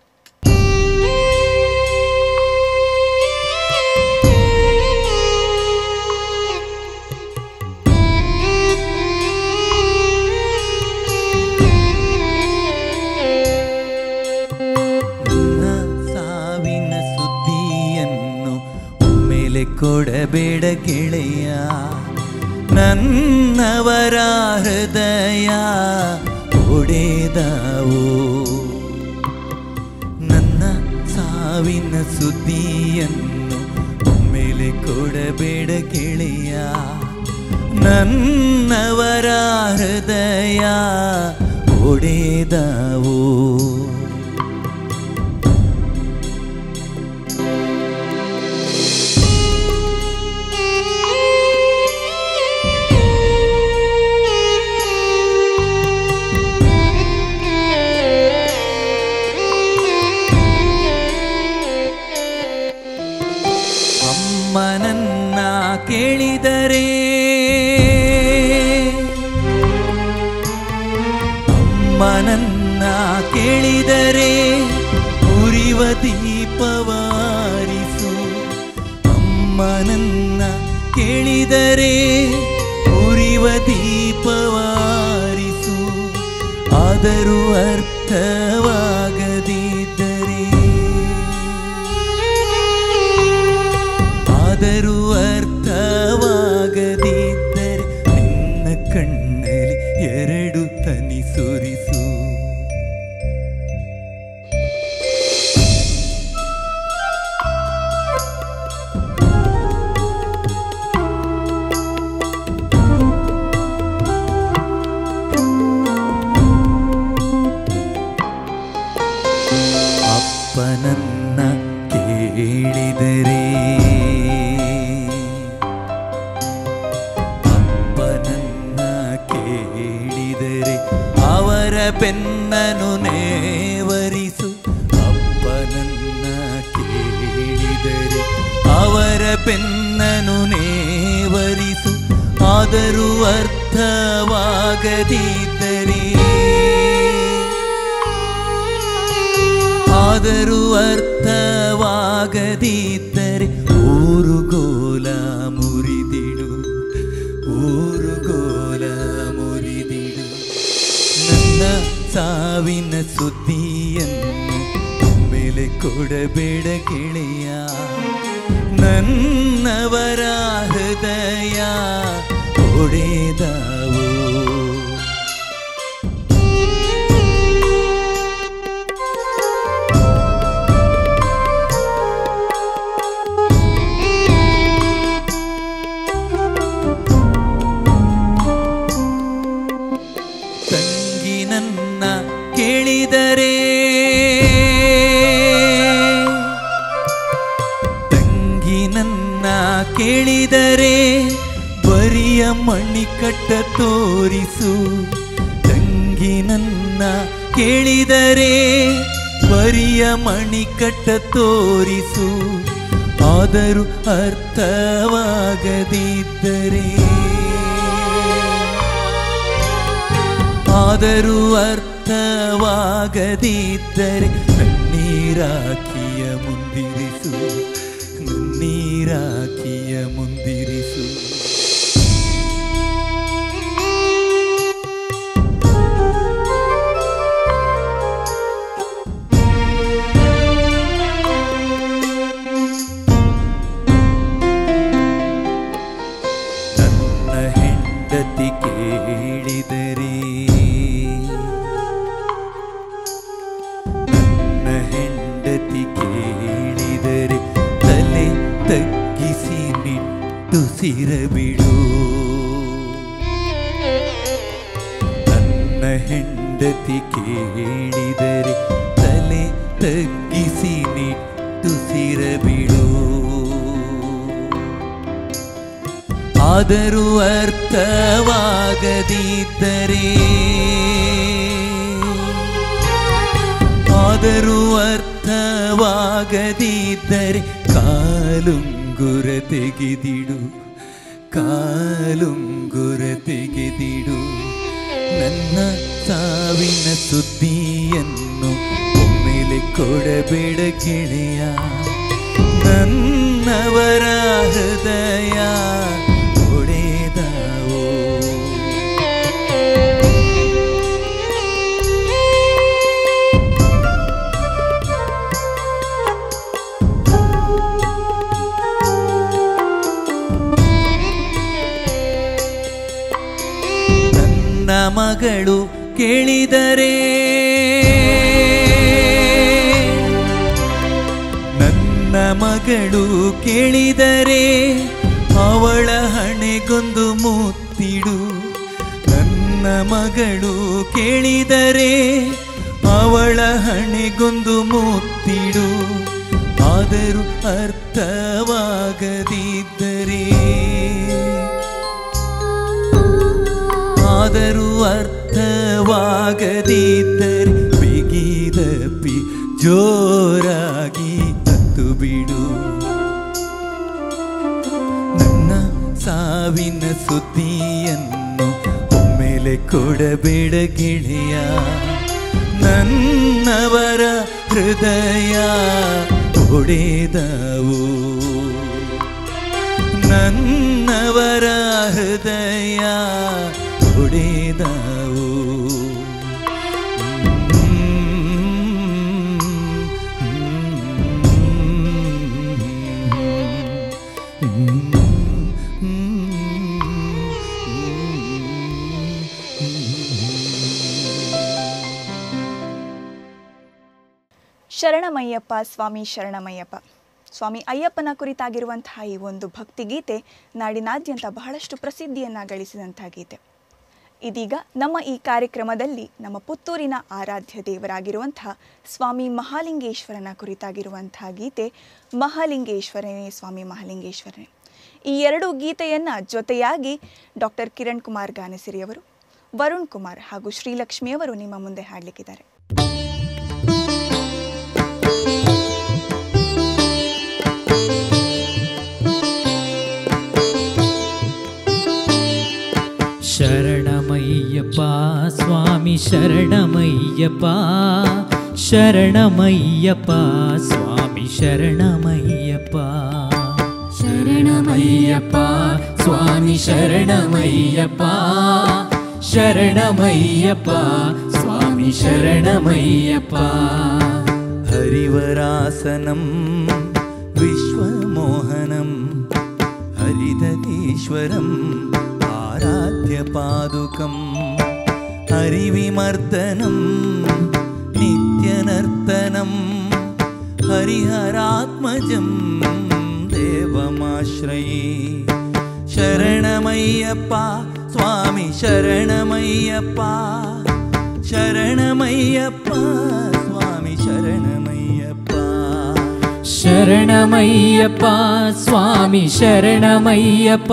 ನನ್ನ ಸಾವಿನ ಸುದ್ದಿಯನ್ನು ಒಮ್ಮೆಲೆ ಕೊಡಬೇಡ ಗೆಳೆಯ ನನ್ನವರ ಹೃದಯ ಒಡೆದವು ನನ್ನ ಸಾವಿನ ಸುದ್ದಿಯನ್ನು ಒಮ್ಮೆಲೆ ಕೊಡಬೇಡ ಗೆಳೆಯ ನನ್ನವರ ಹೃದಯ ಒಡೆದವು ಅಮ್ಮನನ್ನ ಕೇಳಿದರೆ ಅಮ್ಮನನ್ನ ಕೇಳಿದರೆ ಉರಿವ ದೀಪವಾರಿಸು ಅಮ್ಮನನ್ನ ಕೇಳಿದರೆ ಉರಿವ ದೀಪವಾರಿಸು ಆದರೂ ಅರ್ಥವಾಗದಿದ್ದರೆ ಆದರೂ ಅರ್ಥವಾಗದಿದ್ದರೆ ನಿನ್ನ ಕಣ್ಣಲ್ಲಿ ಎರಡು ತನಿ ಸುರಿಸು ಅಪ್ಪನನ್ನ ಕೇಳಿದರೆ ಅಪ್ಪನನ್ನ ಕೇಳಿದರೆ ಅವರ ಬೆನ್ನನು ನೇವರಿಸು ಅಪ್ಪನನ್ನ ಕೇಳಿದರೆ ಅವರ ಬೆನ್ನನು ನೇವರಿಸು ಆದರೂ ಅರ್ಥವಾಗದಿದ್ದರೆ ಆದರೂ ಅರ್ಥವಾಗದಿದ್ದರೆ ಊರುಗೋಲ ಮುರಿದಿಡು ಊರುಗೋಲ ಮುರಿದಿಡು ನನ್ನ ಸಾವಿನ ಸುದ್ದಿಯನ್ನು ಮೇಲೆ ಕೊಡಬೇಡ ಗೆಳೆಯ ನನ್ನವರ ಹೃದಯ ಒಡೆದವು ತಂಗಿ ನನ್ನ ಕೇಳಿದರೆ ತಂಗಿ ನನ್ನ ಕೇಳಿದರೆ ಬರಿಯ ಮಣಿಕಟ್ಟ ತೋರಿಸು ತಂಗಿ ನನ್ನ ಕೇಳಿದರೆ ಬರಿಯ ಮಣಿಕಟ್ಟ ತೋರಿಸು ಆದರೂ ಅರ್ಥವಾಗದಿದ್ದರೆ ಆದರೂ ಅರ್ಥವಾಗದಿದ್ದರೆ ನನ್ನೀರಾಕಿಯ ಮುಂದಿರಿಸು ನನ್ನೀರಾಕಿಯ ಮುಂದಿರಿಸು ನನ್ನ ಹೆಂಡತಿ ಕೇಳಿದರೆ ನನ್ನ ಹೆಂಡತಿ ಕೇಳಿದರೆ ತಲೆ ತಗ್ಗಿಸಿ ನಿಟ್ಟುಸಿರಬಿಡು ನನ್ನ ಹೆಂಡತಿ ಕೇಳಿದರೆ ತಲೆ ತಗ್ಗಿಸಿ ನಿಟ್ಟುಸಿರಬಿಡು ಆದರೂ ಅರ್ಥವಾಗದಿದ್ದರೆ ಆದರೂ ಅರ್ಥವಾಗದಿದ್ದರೆ ಕಾಲುಂಗುರ ತೆಗೆದಿಡು ಕಾಲುಂಗುರ ತೆಗೆದಿಡು ನನ್ನ ಸಾವಿನ ಸುದ್ದಿಯನ್ನು ಒಮ್ಮೆಲೆ ಕೊಡಬೇಡ ಗೆಳೆಯ ನನ್ನವರ ಹೃದಯ ಒಡೆದವೋ ನನ್ನ ಮಗಳು ಕೇಳಿದರೆ ನನ್ನ ಮಗಳು ಕೇಳಿದರೆ ಅವಳ ಹಣೆಗೊಂದು ಮುತ್ತಿಡು ನನ್ನ ಮಗಳು ಕೇಳಿದರೆ ಅವಳ ಹಣೆಗೊಂದು ಮುತ್ತಿಡು ಆದರೂ ಅರ್ಥವಾಗದಿದ್ದರೆ ಆದರೂ ಅರ್ಥವಾಗದಿದ್ದರೆ ಬಿಗಿದಪ್ಪಿ ಜೋರಾಗಿ ತತ್ತು ಬಿಡು ನನ್ನ ಸಾವಿನ ಸುದ್ದಿಯನ್ನು ಒಮ್ಮೆಲೆ ಕೊಡಬೇಡ ಗೆಳೆಯ ನನ್ನವರ ಹೃದಯ ಒಡೆದವು ನನ್ನವರ ಹೃದಯ ಒಡೆದವು ಶರಣಮಯ್ಯಪ್ಪ ಸ್ವಾಮಿ ಶರಣಮಯ್ಯಪ್ಪ ಸ್ವಾಮಿ ಅಯ್ಯಪ್ಪನ ಕುರಿತಾಗಿರುವಂತಹ ಈ ಒಂದು ಭಕ್ತಿಗೀತೆ ನಾಡಿನಾದ್ಯಂತ ಬಹಳಷ್ಟು ಪ್ರಸಿದ್ಧಿಯನ್ನು ಗಳಿಸಿದಂತಹ ಗೀತೆ ಇದೀಗ ನಮ್ಮ ಈ ಕಾರ್ಯಕ್ರಮದಲ್ಲಿ ನಮ್ಮ ಪುತ್ತೂರಿನ ಆರಾಧ್ಯ ದೇವರಾಗಿರುವಂತಹ ಸ್ವಾಮಿ ಮಹಾಲಿಂಗೇಶ್ವರನ ಕುರಿತಾಗಿರುವಂತಹ ಗೀತೆ ಮಹಾಲಿಂಗೇಶ್ವರನೇ ಸ್ವಾಮಿ ಮಹಾಲಿಂಗೇಶ್ವರನೇ ಈ ಎರಡು ಗೀತೆಯನ್ನು ಜೊತೆಯಾಗಿ ಡಾಕ್ಟರ್ ಕಿರಣ್ ಕುಮಾರ್ ಗಾನಸಿರಿಯವರು ವರುಣ್ ಕುಮಾರ್ ಹಾಗೂ ಶ್ರೀಲಕ್ಷ್ಮಿಯವರು ನಿಮ್ಮ ಮುಂದೆ ಹಾಡಲಿಕ್ಕಿದ್ದಾರೆ ಶರಣಮಯ್ಯಪ್ಪ ಸ್ವಾಮಿ ಶರಣಮಯ್ಯಪ್ಪ ಶರಣಮಯ್ಯಪ್ಪ ಸ್ವಾಮಿ ಶರಣಮಯ್ಯಪ್ಪ ಶರಣಮಯ್ಯಪ್ಪ ಸ್ವಾಮಿ ಶರಣಮಯ್ಯಪ್ಪ ಶರಣಮಯ್ಯಪ್ಪ ಸ್ವಾಮಿ ಶರಣಮಯ್ಯಪ್ಪ हरिवरासनं विश्वमोहनं हरिदतीश्वरम् आराध्यपादुकं हरिविमर्दनं नित्यनर्तनं हरिहरात्मजं देवमाश्रये शरणमय्यप्पा स्वामि शरणमय्यप्पा शरणमय्यप्पा स्वामि शरणमय्यप्पा ಶರಣಮಯ್ಯಪ್ಪ ಸ್ವಾಮಿ ಶರಣಮಯ್ಯಪ್ಪ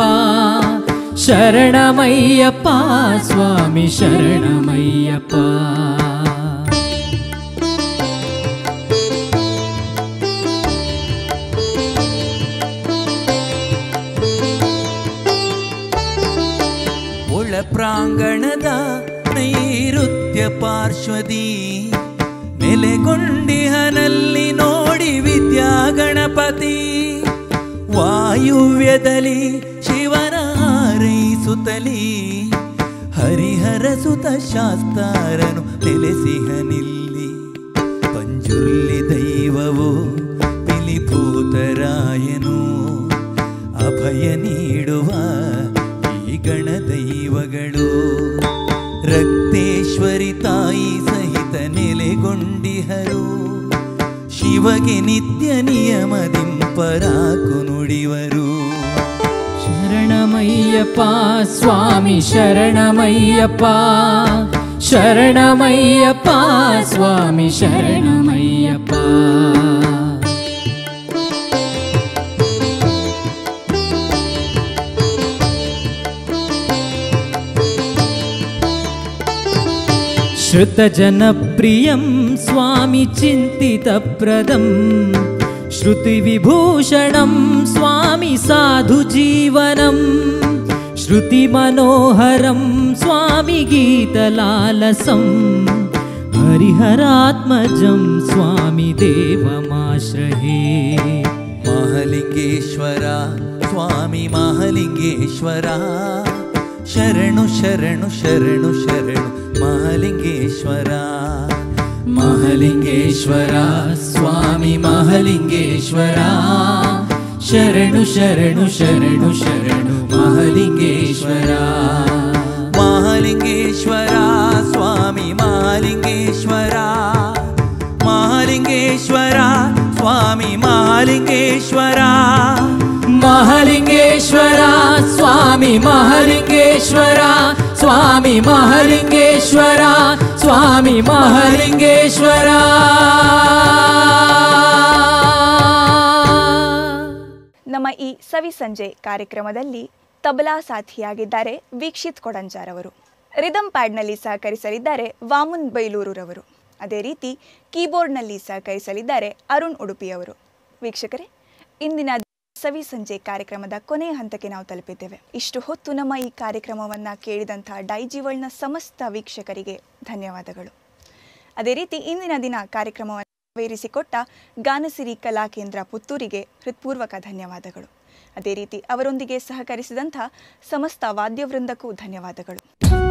ಶರಣಮಯ್ಯಪ್ಪ ಸ್ವಾಮಿ ಶರಣಮಯ್ಯಪ್ಪ ಒಳ ಪ್ರಾಂಗಣದ ನೈಋತ್ಯ ಪಾರ್ಶ್ವದಿ ನೆಲೆಗೊಂಡಿಹನಲ್ಲಿ ನೋಡಿ ವಿದ್ಯಾ ಗಣಪತಿ ವಾಯುವ್ಯದಲ್ಲಿ ಶಿವನ ಹಾರೈಸುತ್ತಲಿ ಹರಿಹರ ಸುತ ಶಾಸ್ತಾರನು ನೆಲೆಸಿಹನಿಲ್ಲಿ ಪಂಜುರ್ಲಿ ದೈವವು ಪಿಲಿಭೂತರಾಯನು ಅಭಯ ನೀಡುವ ಈ ಗಣ ದೈವಗಳು ರಕ್ತೇಶ್ವರಿ ತಾಯಿ ಸಹಿತ ನೆಲೆಗೊಂಡಿಹರು ಶಿವಗೆ ನಿತ್ಯ ನಿಯಮದಿಂಪರಾಕು ನುಡಿವರು ಶರಣಮಯ್ಯಪ್ಪ ಸ್ವಾಮಿ ಶರಣಮಯ್ಯಪ್ಪ ಶರಣಮಯ್ಯಪ್ಪ ಸ್ವಾಮಿ ಶರಣಮಯ್ಯಪ್ಪ श्रुतजनप्रियं स्वामि चिन्तितप्रदं श्रुतिविभूषणं स्वामि साधुजीवनं श्रुतिमनोहरं स्वामि गीतलालसं हरिहरात्मजं स्वामि देवमाश्रये ಮಹಲಿಂಗೇಶ್ವರ ಸ್ವಾಮಿ ಮಹಲಿಂಗೇಶ್ವರ ಶರಣು ಶರಣು ಶರಣು ಶರಣು ಮಹಲಿಂಗೇಶ್ವರ ಮಹಲಿಂಗೇಶ್ವರ ಸ್ವಾಮಿ ಮಹಲಿಂಗೇಶ್ವರ ಶರಣು ಶರಣು ಶರಣು ಶರಣು ಮಹಲಿಂಗೇಶ್ವರ ಮಹಲಿಂಗೇಶ್ವರ ಸ್ವಾಮಿ ಮಹಲಿಂಗೇಶ್ವರ ಮಹಲಿಂಗೇಶ್ವರ ಸ್ವಾಮಿ ಮಹಲಿಂಗೇಶ್ವರ ಮಹಲಿಂಗೇಶ್ವರ ಸ್ವಾಮಿ ಮಹಲಿಂಗೇಶ್ವರ ಸ್ವಾಮಿ ಮಹಲಿಂಗೇಶ್ವರ ಸ್ವಾಮಿ ಮಹಲಿಂಗೇಶ್ವರ ನಮ್ಮ ಈ ಸವಿ ಸಂಜೆ ಕಾರ್ಯಕ್ರಮದಲ್ಲಿ ತಬಲಾ ಸಾಥಿಯಾಗಿದ್ದಾರೆ ವೀಕ್ಷಿತ್ ಕೊಡಂಜಾರ್ ಅವರು ರಿದಮ್ ಪ್ಯಾಡ್ನಲ್ಲಿ ಸಹಕರಿಸಲಿದ್ದಾರೆ ವಾಮುನ್ ಬೈಲೂರುರವರು ಅದೇ ರೀತಿ ಕೀಬೋರ್ಡ್ನಲ್ಲಿ ಸಹಕರಿಸಲಿದ್ದಾರೆ ಅರುಣ್ ಉಡುಪಿಯವರು ವೀಕ್ಷಕರೇ ಇಂದಿನ ಸವಿ ಸಂಜೆ ಕಾರ್ಯಕ್ರಮದ ಕೊನೆಯ ಹಂತಕ್ಕೆ ನಾವು ತಲುಪಿದ್ದೇವೆ ಇಷ್ಟು ಹೊತ್ತು ನಮ್ಮ ಈ ಕಾರ್ಯಕ್ರಮವನ್ನು ಕೇಳಿದಂತಹ ಡೈಜಿವಲ್ನ ಸಮಸ್ತ ವೀಕ್ಷಕರಿಗೆ ಧನ್ಯವಾದಗಳು ಅದೇ ರೀತಿ ಇಂದಿನ ದಿನ ಕಾರ್ಯಕ್ರಮವನ್ನು ವೇರಿಸಿಕೊಟ್ಟ ಗಾನಸಿರಿ ಕಲಾ ಕೇಂದ್ರ ಪುತ್ತೂರಿಗೆ ಹೃತ್ಪೂರ್ವಕ ಧನ್ಯವಾದಗಳು ಅದೇ ರೀತಿ ಅವರೊಂದಿಗೆ ಸಹಕರಿಸಿದಂಥ ಸಮಸ್ತ ವಾದ್ಯವೃಂದಕ್ಕೂ ಧನ್ಯವಾದಗಳು